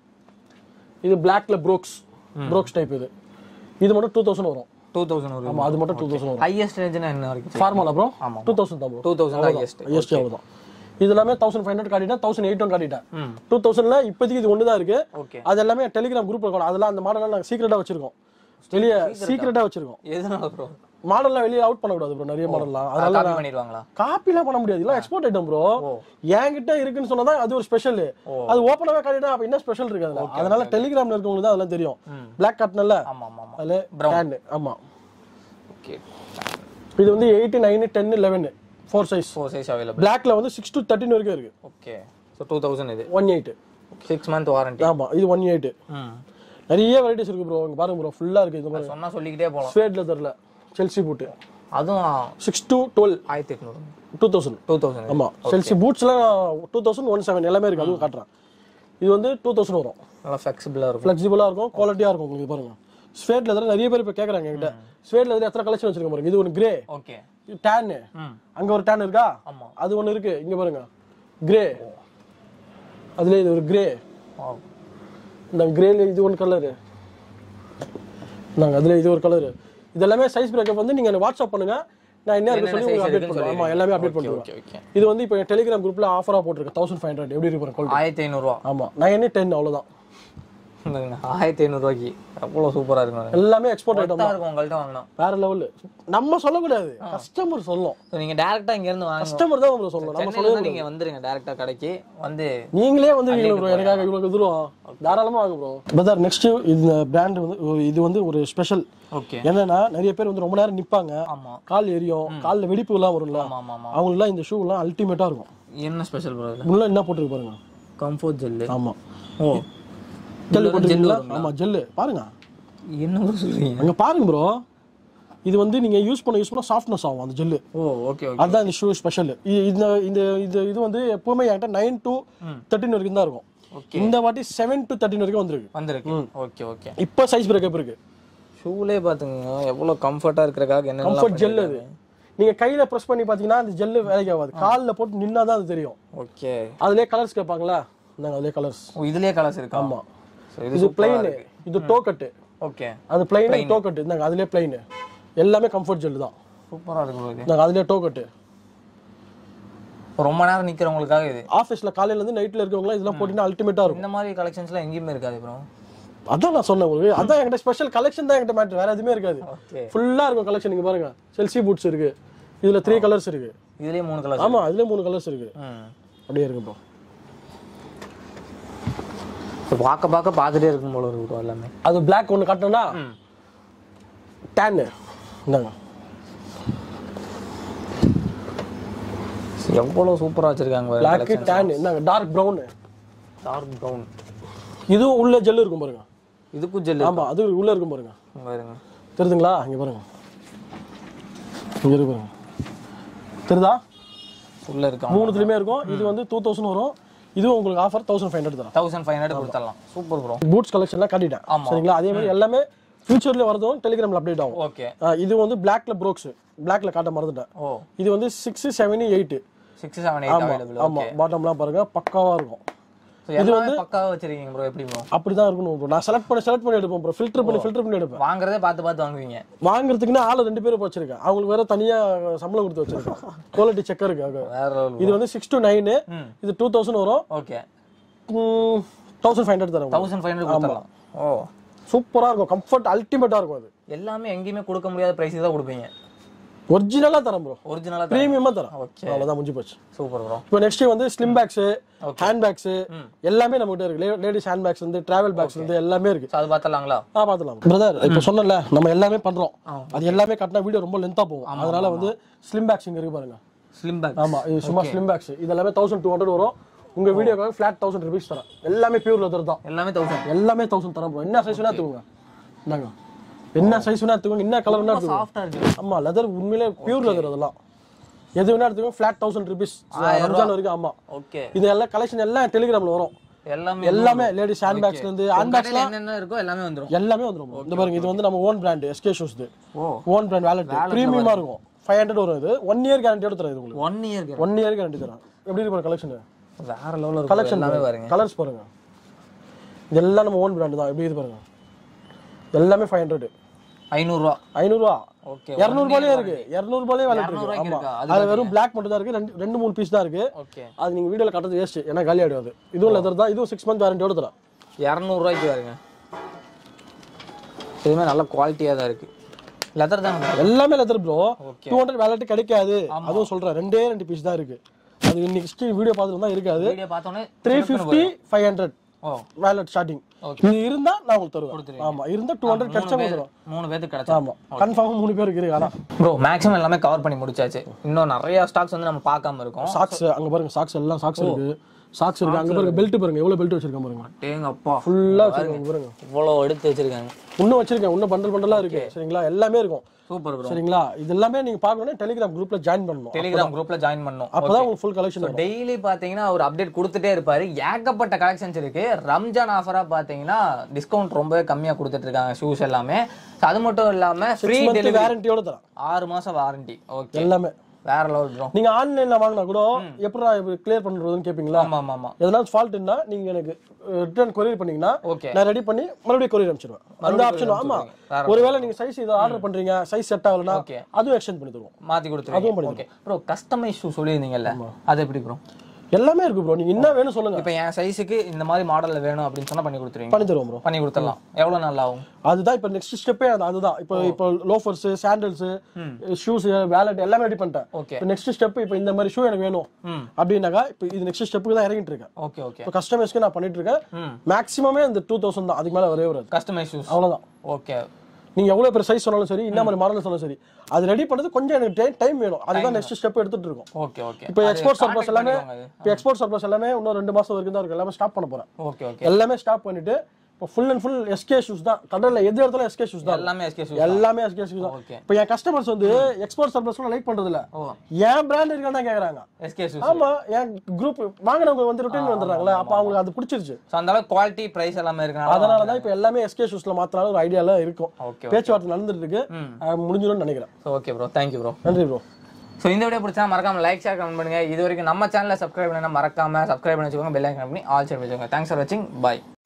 இது பிளாக்ல ப்ரோக்ஸ் ப்ரோக்ஸ் டைப் இது இது மட்டும் டூ தௌசண்ட் வரும் டூ தௌசண்ட் வரும் ஆமாம் அது மட்டும் டூ தௌசண்ட் வரும் ஹையஸ்ட் ரேஞ்சுனா என்ன வரைக்கும் ஃபார்மலா ப்ரோ ஆமா. டூ தௌசண்ட் தான் ப்ரோ டூ தௌசண்ட் ஹையஸ்ட் ஐஎஸ்டி அவ்வளோதான் இது எல்லாமே தௌசண்ட் ஃபைவ் ஹண்ட்ரட் காட்டிட்டேன் தௌசண்ட் எயிட் ஒன் காட்டிட்டேன் ம் டூ தௌசண்ட்ல இப்போதைக்கு இது ஒன்று தான் இருக்கு ஓகே அது எல்லாமே டெலிகிராம் குரூப் இருக்கும் அதெல்லாம் அந்த மாடலாம் நாங்கள் சீக்கிரட்டாக வச்சிருக்கோம் வெளியே சீக்கிரட்டாக வச்சிருக்கோம் எதனால ப்ரோ மாடல்லாம் வெளியே அவுட் பண்ணக்கூடாது ப்ரோ நிறைய மாடல்லாம் அதனால காப்பி பண்ணிடுவாங்களா காப்பிலாம் பண்ண முடியாது இல்லை எக்ஸ்போர்ட் ஐட்டம் ப்ரோ என்கிட்ட இருக்குன்னு சொன்னா அது ஒரு ஸ்பெஷல் அது ஓப்பனாவே காட்டிட்டா அப்ப என்ன ஸ்பெஷல் இருக்கு அதுல அதனால டெலிகிராம்ல இருக்கவங்களுக்கு தான் அதெல்லாம் தெரியும் பிளாக் காட்டினல ஆமா ஆமா ஆமா அதுல டேன் ஆமா ஓகே இது வந்து eight nine ten eleven four size four size available பிளாக்ல வந்து சிக்ஸ் டு தேர்ட்டின் வரைக்கும் இருக்கு ஓகே ஸோ டூ தௌசண்ட் இது one eight six month warranty ஆமா இது ஒன் எயிட் ம் நிறைய வெரைட்டிஸ் இருக்கு ப்ரோ இங்க பாருங்க ப்ரோ ஃபுல்லா இருக்கு இந்த மாதிரி சொன்னா சொல்லிக்கிட்டே போகலாம் ஸ்வேட் லெதர்ல செல்சி பூட் அதுவும் சிக்ஸ் டு டுவெல் ஆயிரத்தி எட்நூறு டூ தௌசண்ட் டூ தௌசண்ட் ஆமா செல்சி பூட்ஸ்லாம் டூ தௌசண்ட் ஒன் செவன் எல்லாமே இருக்கு அதுவும் காட்டுறேன் இது வந்து டூ தௌசண்ட் வரும் நல்லா ஃப்ளெக்சிபிளாக இருக்கும் ஃப்ளெக்சிபிளாக இருக்கும் குவாலிட்டியாக இருக்கும் உங்களுக்கு பாருங்க ஸ்வேட் லெதர் நிறைய பேர் இப்போ கேட்குறாங்க என்கிட்ட ஸ்வேட் லெதர் எத்தனை கலெக்ஷன் வச்சிருக்க பாருங்க இது ஒன்று கிரே ஓகே டேனு ம் அங்க ஒரு டேன் இருக்கா ஆமா அது ஒன்று இருக்கு இங்க பாருங்க கிரே அதுல இது ஒரு கிரே Wow. இந்த கிரேல இது ஒன்று கலரு நாங்கள் அதுல இது ஒரு கலரு இதெல்லாமே சைஸ் பிரேக்கப் வந்து நீங்க எனக்கு வாட்ஸ்அப் பண்ணுங்க நான் என்ன இருக்கு சொல்லி உங்களுக்கு அப்டேட் பண்ணுறேன் ஆமா எல்லாமே அப்டேட் ஓகே பண்ணுறேன் ஓகே ஓகே இது வந்து இப்போ டெலிகிராம் குரூப்ல ஆஃபரா போட்டிருக்கு தௌசண்ட் ஃபைவ் ஹண்ட்ரட் எப்படி இருக்கு பாருங்க ஆயிரத்தி ஐநூறுரூவா ஆமா நைன் டென் அவ்வளவுதான் ஆயிரத்தி ஐநூறுரூவாய்க்கு அவ்வளோ சூப்பராக இருக்கும் எல்லாமே எக்ஸ்போர்ட் ஐட்டம் தான் இருக்கும் உங்கள்கிட்ட வாங்கினா வேற லெவல் நம்ம சொல்லக்கூடாது கஸ்டமர் சொல்லணும் ஸோ நீங்கள் டேரெக்டாக இங்கேருந்து வாங்க கஸ்டமர் தான் உங்களுக்கு சொல்லணும் நம்ம சென்னையில இருந்து நீங்க வந்துருங்க டேரெக்டாக கடைக்கு வந்து நீங்களே வந்து ப்ரோ எனக்காக இவ்வளவு தூரம் தாராளமா வாங்க ப்ரோ பிரதர் நெக்ஸ்ட் இந்த பிராண்ட் வந்து ஒரு- இது வந்து ஒரு ஸ்பெஷல் ஓகே என்னன்னா நிறைய பேர் வந்து ரொம்ப நேரம் நிப்பாங்க ஆமா கால் எரியும் கால்ல வெடிப்பு எல்லாம் வரும்ல ஆமா ஆமா ஆமா அவங்களுக்குலாம் இந்த ஷூ எல்லாம் அல்டிமேட்டா இருக்கும் என்ன ஸ்பெஷல் ப்ரோ உள்ள என்ன போட்டிருக்கு பாருங்க கம்ஃபோர்ட் ஜெல்லு ஆமா ஓ ஜெல்லு போட்டிருக்கீங்களா ஆமா ஜெல்லு பாருங்க என்ன ப்ரோ சொல்றீங்க அங்க பாருங்க ப்ரோ இது வந்து நீங்க யூஸ் பண்ண யூஸ் பண்ண சாஃப்ட்னஸ் ஆகும் அந்த ஜெல்லு ஓ ஓகே ஓகே அதுதான் இந்த ஷூ ஸ்பெஷல் இந்த இந்த இது இது வந்து எப்பவுமே என்கிட்ட நைன் டு தேர்ட்டின் வரைக்கும் தான் இருக்கும் ஓகே இந்த வாட்டி செவன் டு தேர்ட்டின் வரைக்கும் வந்திருக்கு வந்திருக்கு ஓகே ஓகே இப்போ சைஸ் பிரேக்கப் இருக்கு ஷூலே பாத்துங்க எவ்வளவு கம்ஃபர்ட்டா இருக்கிறக்காக என்ன கம்ஃபர்ட் ஜெல் அது நீங்க கையில பிரஸ் பண்ணி பாத்தீங்கன்னா அந்த ஜெல்லு வேலைக்கு ஆகாது கால்ல போட்டு நின்னா தான் அது தெரியும் ஓகே அதுலயே கலர்ஸ் கேட்பாங்களா நாங்க அதுலயே கலர்ஸ் ஓ இதுலயே கலர்ஸ் இருக்கா ஆமா So, இது இது பிளைன் இது டோ கட்டு ஓகே அது பிளைன் டோ கட்டு நாங்க அதுலயே பிளைன் எல்லாமே கம்ஃபர்ட் ஜெல் தான் சூப்பரா இருக்கு bro இது நாங்க அதுலயே டோ கட்டு ரொம்ப நேரம் நிக்கிறவங்களுக்காக இது ஆஃபீஸ்ல காலையில இருந்து நைட்ல இருக்கவங்க இதெல்லாம் போட்டீங்கன்னா அல்டிமேட்டா இருக்கும் இந்த மாதிரி கலெக்ஷன்ஸ்லாம் எங்கேயுமே இருக்காது ப்ரோ அதான் நான் சொன்னேன் உங்களுக்கு அதான் என்கிட்ட ஸ்பெஷல் கலெக்ஷன் தான் என்கிட்ட மேட்ரு வேற எதுவுமே இருக்காது ஓகே ஃபுல்லா இருக்கும் கலெக்ஷன் நீங்க பாருங்க செல்சி பூட்ஸ் இருக்கு இதுல த்ரீ கலர்ஸ் இருக்கு இதுலயே மூணு கலர் ஆமா இதுல மூணு கலர்ஸ் இருக்கு ம் அப்படியே இருக்கு ப்ரோ இப்போ பார்க்க பார்க்க பார்த்துட்டே இருக்கும் போல இருக்கு bro எல்லாமே அது பிளாக் ஒன்று காட்டினா டேன்னு இந்தாங்க எவ்வளோ சூப்பராக வச்சிருக்காங்க பிளாக் டேன் இந்தாங்க டார்க் ப்ரௌன் டார்க் ப்ரௌன் இதுவும் உள்ள ஜெல் இருக்கும் பாருங்க இதுக்கும் ஜெல்லு ஆமா அது உள்ள இருக்கும் பாருங்க பாருங்க தெரியுதுங்களா இங்க பாருங்க இங்க இருக்கு பாருங்க தெரியுதா உள்ள இருக்கா மூணுத்துலயுமே இருக்கும் இது வந்து டூ தௌசண்ட் வரும் இதுவும் உங்களுக்கு ஆஃபர் தௌசண்ட் ஃபைவ் ஹண்ட்ரட் தரேன் தௌசண்ட் ஃபைவ் ஹண்ட்ரட் கொடுத்துடலாம் சூப்பர் ப்ரோ பூட்ஸ் கலெக்ஷன்லாம் காட்டிட்டேன் ஆமா. சரிங்களா அதே மாதிரி எல்லாமே ஃபியூச்சர்ல வரதும் டெலிகிராம்ல அப்டேட் ஆகும் ஓகே ஆ, இது வந்து பிளாக்ல ப்ரோக்ஸ் பிளாக்ல காட்ட மறந்துட்டேன் ஓ இது வந்து six seven eight six seven eight available ஆமா பாட்டம்லாம் பாருங்க பக்காவா இருக்கும் இது வந்து பக்காவா வச்சிருக்கீங்க ப்ரோ எப்படி ப்ரோ அப்படிதான் இருக்கணும் bro. நான் செலக்ட் பண்ணி செலக்ட் பண்ணி எடுப்பேன் ப்ரோ ஃபில்டர் பண்ணி ஃபில்டர் பண்ணி எடுப்பேன் வாங்குறதே பார்த்து பார்த்து வாங்குவீங்க வாங்குறதுக்குன்னு ஆளு ரெண்டு பேரும் வச்சிருக்கேன் அவங்களுக்கு வேற தனியா சம்பளம் கொடுத்து வச்சிருக்கேன் குவாலிட்டி செக் இருக்கு அது. வேற லெவல் இது வந்து சிக்ஸ் டு நைனு ம். இது டூ தௌசண்ட் வரும் ஓகே தௌசண்ட் ஃபைவ் ஹண்ட்ரட் தரும் தௌசண்ட் ஃபைவ் ஹண்ட்ரட் கொடுத்துடலாம் ஓ சூப்பரா இருக்கும் கம்ஃபர்ட் அல்டிமேட்டா இருக்கும் அது எல்லாமே எங்கேயுமே கொடுக்க முடியாத பிரைஸ் தான் கொடுப்பீங்க ஒரிஜினலா தரேன் ப்ரோ ஒரிஜினலா பிரீமியமா தரேன் ஓகே அவ்வளவுதான் முடிஞ்சு போச்சு சூப்பர் ப்ரோ இப்போ நெக்ஸ்ட் வந்து ஸ்லிம் பேக்ஸ் ஹேண்ட் பேக்ஸ் எல்லாமே நம்ம கிட்ட இருக்கு லேடிஸ் ஹேண்ட் பேக்ஸ் வந்து டிராவல் பேக்ஸ் வந்து எல்லாமே இருக்கு ஸோ அது பார்த்துடலாங்களா ஆ பாத்துலாம் பிரதர் இப்போ சொன்னல நம்ம எல்லாமே பண்றோம் அது எல்லாமே கட்டினா வீடியோ ரொம்ப லென்த்தா போகும் அதனால வந்து ஸ்லிம் பேக்ஸ் இங்க இருக்கு பாருங்க ஸ்லிம் பேக் ஆமா இது சும்மா ஸ்லிம் பேக்ஸ் இது எல்லாமே தௌசண்ட் டூ ஹண்ட்ரட் வரும் உங்க வீடியோக்காக ஃபிளாட் தௌசண்ட் ருபீஸ் தரேன் எல்லாமே பியூர் லெதர் தான் எல்லாமே தௌசண்ட் எல்லாமே தௌசண்ட் தரேன் bro. என்ன சைஸ் வேணா எடுத்துக்கோங்க என்னங்க என்ன சைஸ் வேணா எடுத்துக்கோங்க என்ன கலர் வேணா எடுத்துக்கோங்க சாஃப்டா இருக்கு ஆமா லெதர் உண்மையிலே பியூர் லெதர் அதெல்லாம் எது வேணா எடுத்துக்கோங்க ஃபிளாட் தௌசண்ட் ருபீஸ் ரம்ஜான் வரைக்கும் ஆமா ஓகே இது எல்லாம் கலெக்ஷன் எல்லாம் டெலிகிராம்ல வரும் எல்லாமே எல்லாமே லேடிஸ் ஹேண்ட் பேக்ஸ்ல இருந்து ஹேண்ட் பேக்ஸ் கடையில என்னென்ன இருக்கோ எல்லாமே வந்துரும் எல்லாமே வந்துரும் bro. இந்த பாருங்க இது வந்து நம்ம ஓன் பிராண்ட் எஸ்கே ஷூஸ் ஓ ஓன் பிராண்ட் வேலட் பிரீமியமா இருக்கும் ஃபைவ் ஹண்ட்ரட் வரும் இது ஒன் இயர் கேரண்டியோட தரேன் இது உங்களுக்கு one year one year guarantee தரேன் எப்படி இருக்கு கலெக்ஷன் வேற லெவல்ல இருக்கு கலெக்ஷன் எல்லாமே பாருங்க கலர்ஸ் பாருங்க இதெல்லாம் நம்ம ஓன் பிராண்ட் தான் எப்படி இது பாருங்க எல்லாமே ஃபைவ் ஹண்ட்ரட் ஐநூறுரூவா ஐநூறுரூவா ஓகே இரநூறுபாலே இருக்கு இரநூறுபாலே வேலை இருக்கு இரநூறுவாய்க்கு ஆமா இருக்கா? அது வெறும் பிளாக் மட்டும் தான் இருக்கு ரெண்டு ரெண்டு மூணு பீஸ் தான் இருக்கு ஓகே அது நீங்க வீடியோல கட்டுறது வேஸ்ட் ஏன்னா காலி ஆயிடும் இதுவும் லெதர் தான் இதுவும் சிக்ஸ் மந்த் வாரண்டியோட தரேன் இரநூறுவாய்க்கு பாருங்க இதுவுமே நல்ல குவாலிட்டியாக தான் இருக்கு லெதர் தான் எல்லாமே leather bro Okay. Two hundred wallet கிடைக்காது அதுவும் சொல்றேன் ரெண்டே ரெண்டு பீஸ் தான் இருக்கு அது இன்னைக்கு வீடியோ பார்த்துட்டு தான் இருக்காது வீடியோ பார்த்தோன்னே த்ரீ ஃபிஃப்டி ஃபைவ் ஹண்ட்ரட் ஓ வேலட் ஸ்டார்டிங் Okay. இது இருந்தா நான் உங்களுக்கு தருவேன் ஆமா இருந்தா டூ ஹண்ட்ரட் கிடைச்சா கொடுத்துருவேன் மூணு பேருக்கு கிடைச்சா ஆமா கன்ஃபார்ம் மூணு பேருக்கு இருக்கு ஆனா ப்ரோ மேக்ஸிமம் எல்லாமே கவர் பண்ணி முடிச்சாச்சு இன்னும் நிறைய ஸ்டாக்ஸ் வந்து நம்ம பார்க்காம இருக்கோம் சாக்ஸ் அங்க பாருங்க சாக்ஸ் எல்லாம் சாக்ஸ் இருக்கு சாக்ஸ் இருக்கு அங்க பாருங்க பெல்ட் பாருங்க எவ்வளவு பெல்ட் வச்சிருக்கேன் பாருங்க டேங்க அப்பா ஃபுல்லா வச்சிருக்கேன் பாருங்க இவ்வளோ எடுத்து வச்சிருக்காங்க இன்னும் வச்சிருக்கேன் இன்னும் பண்டல் பண்டலா இருக்கு சரிங்களா எல்லாமே இருக்கும் சூப்பர் ப்ரோ சரிங்களா இது எல்லாமே நீங்க பார்க்கணும்னா டெலிகிராம் குரூப்ல ஜாயின் பண்ணணும் டெலிகிராம் குரூப்ல ஜாயின் பண்ணோம் அப்பதான் உங்களுக்கு ஃபுல் கலெக்ஷன் டெய்லி பாத்தீங்கன்னா ஒரு அப்டேட் கொடுத்துட்டே இருப்பாரு ஏகப்பட்ட கலெக்ஷன்ஸ் இருக்கு ரம்ஜான் ஆஃபரா பாத்தீங்கன்னா டிஸ்கவுண்ட் ரொம்பவே கம்மியா கொடுத்துட்டு இருக்காங்க ஷூஸ் எல்லாமே So அது மட்டும் இல்லாம ஃப்ரீ டெலிவரி வாரண்டியோட தரேன் ஆறு மாசம் வாரண்டி ஓகே எல்லாமே வேற லெவல் ப்ரோ நீங்க ஆன்லைன்ல வாங்கினா கூட எப்படி கிளியர் பண்றதுன்னு கேப்பீங்களா ஆமா ஆமா ஆமா எதனா ஃபால்ட்னா நீங்க எனக்கு ரிட்டர்ன் கொரியர் பண்ணீங்கன்னா ஓகே நான் ரெடி பண்ணி மறுபடியும் கொரியர் அனுப்பிச்சிடுவேன் அந்த ஆப்ஷன் ஆமா வேற ஒருவேளை நீங்க சைஸ் இதை ஆர்டர் பண்றீங்க சைஸ் செட் ஆகலனா Okay. அதுவும் எக்ஸ்டெண்ட் பண்ணி தருவோம் மாத்தி கொடுத்துருவீங்க ஓகே ப்ரோ கஸ்டமைஸ் ஷூ சொல்லியிருந்தீங்கல்ல அது எப்படி ப்ரோ எல்லாமே இருக்கு ப்ரோ நீங்க என்ன வேணும் சொல்லுங்க இப்போ என் சைஸுக்கு இந்த மாதிரி மாடல்ல வேணும் அப்படின்னு சொன்னா பண்ணி கொடுத்துருவீங்க பண்ணி தருவோம் ப்ரோ பண்ணி கொடுத்துடலாம் எவ்வளவு நல்லா ஆகும் அதுதான் இப்ப நெக்ஸ்ட் ஸ்டெப்பே அது அதுதான் இப்போ இப்போ லோஃபர்ஸ் சாண்டல்ஸ் ஷூஸ் வேலட் எல்லாமே ரெடி பண்ணிட்டேன் ஓகே இப்போ நெக்ஸ்ட் ஸ்டெப் இப்போ இந்த மாதிரி ஷூ எனக்கு வேணும் ம் அப்படின்னாக்கா இப்போ இது நெக்ஸ்ட் ஸ்டெப்புக்கு தான் இறங்கிட்டு இருக்கேன் ஓகே ஓகே இப்போ கஸ்டமர்ஸ்க்கு நான் பண்ணிட்டு இருக்கேன் ம் மேக்ஸிமமே இந்த டூ தௌசண்ட் தான் அதுக்கு மேல வரவே வராது கஸ்டமைஸ் ஷூஸ் அவ்வளவுதான் ஓகே நீங்க எவ்வளவு பெரிய சைஸ் சொன்னாலும் சரி என்ன மாதிரி மாடல் சொன்னாலும் சரி அது ரெடி பண்ணது கொஞ்சம் எனக்கு டைம் வேணும் அதுதான் நெக்ஸ்ட் ஸ்டெப் எடுத்துட்டு இருக்கோம் ஓகே ஓகே இப்போ எக்ஸ்போர்ட் சர்ப்ளஸ் எல்லாமே அது. இப்போ எக்ஸ்போர்ட் சர்ப்ளஸ் எல்லாமே இன்னும் ரெண்டு மாசம் வரைக்கும் தான் இருக்கு எல்லாமே ஸ்டாப் பண்ண போறேன் ஓகே ஓகே எல்லாமே ஸ்டாப் பண்ணிட்டு இப்போ full and full SK shoes தான் கடல்ல எது இடத்துல எஸ்கே ஷூஸ் தான் எல்லாமே எஸ்கே ஷூஸ் எல்லாமே எஸ்கே ஷூஸ் தான் ஓகே இப்போ என் கஸ்டமர்ஸ் வந்து எக்ஸ்போர்ட் சர்ப்ளஸ் லைக் பண்றது இல்ல ஓ என் பிராண்ட் இருக்கான்னு தான் கேக்குறாங்க எஸ்கே ஷூஸ் ஆமா என் குரூப் வாங்கினவங்க வந்து ரிட்டர்ன் வந்துடுறாங்களே அப்ப அவங்களுக்கு அது பிடிச்சிருச்சு ஸோ அந்த அளவுக்கு குவாலிட்டி பிரைஸ் எல்லாமே இருக்கனால அதனால தான் இப்போ எல்லாமே எஸ்கே ஷூஸ்ல மாத்தினாலும் ஒரு ஐடியால இருக்கும் ஓகே பேச்சுவார்த்தை நடந்துட்டு இருக்கு ம். அஹ் முடிஞ்சிடும்னு நினைக்கிறேன் so okay bro thank you bro நன்றி ப்ரோ ஸோ இந்த வீடியோ பிடிச்சா மறக்காம லைக் ஷேர் கமெண்ட் பண்ணுங்க இது வரைக்கும் நம்ம சேனலை சப்ஸ்கிரைப் பண்ணா மறக்காம சப்ஸ்கிரைப் பண்ணி வச்சுக்கோங்க பெல் ஐக்கன் பண்ணி ஆல் ஷேர் வச்சுக்கோங்க தேங்க்ஸ் ஃபார் வாட்சிங் பை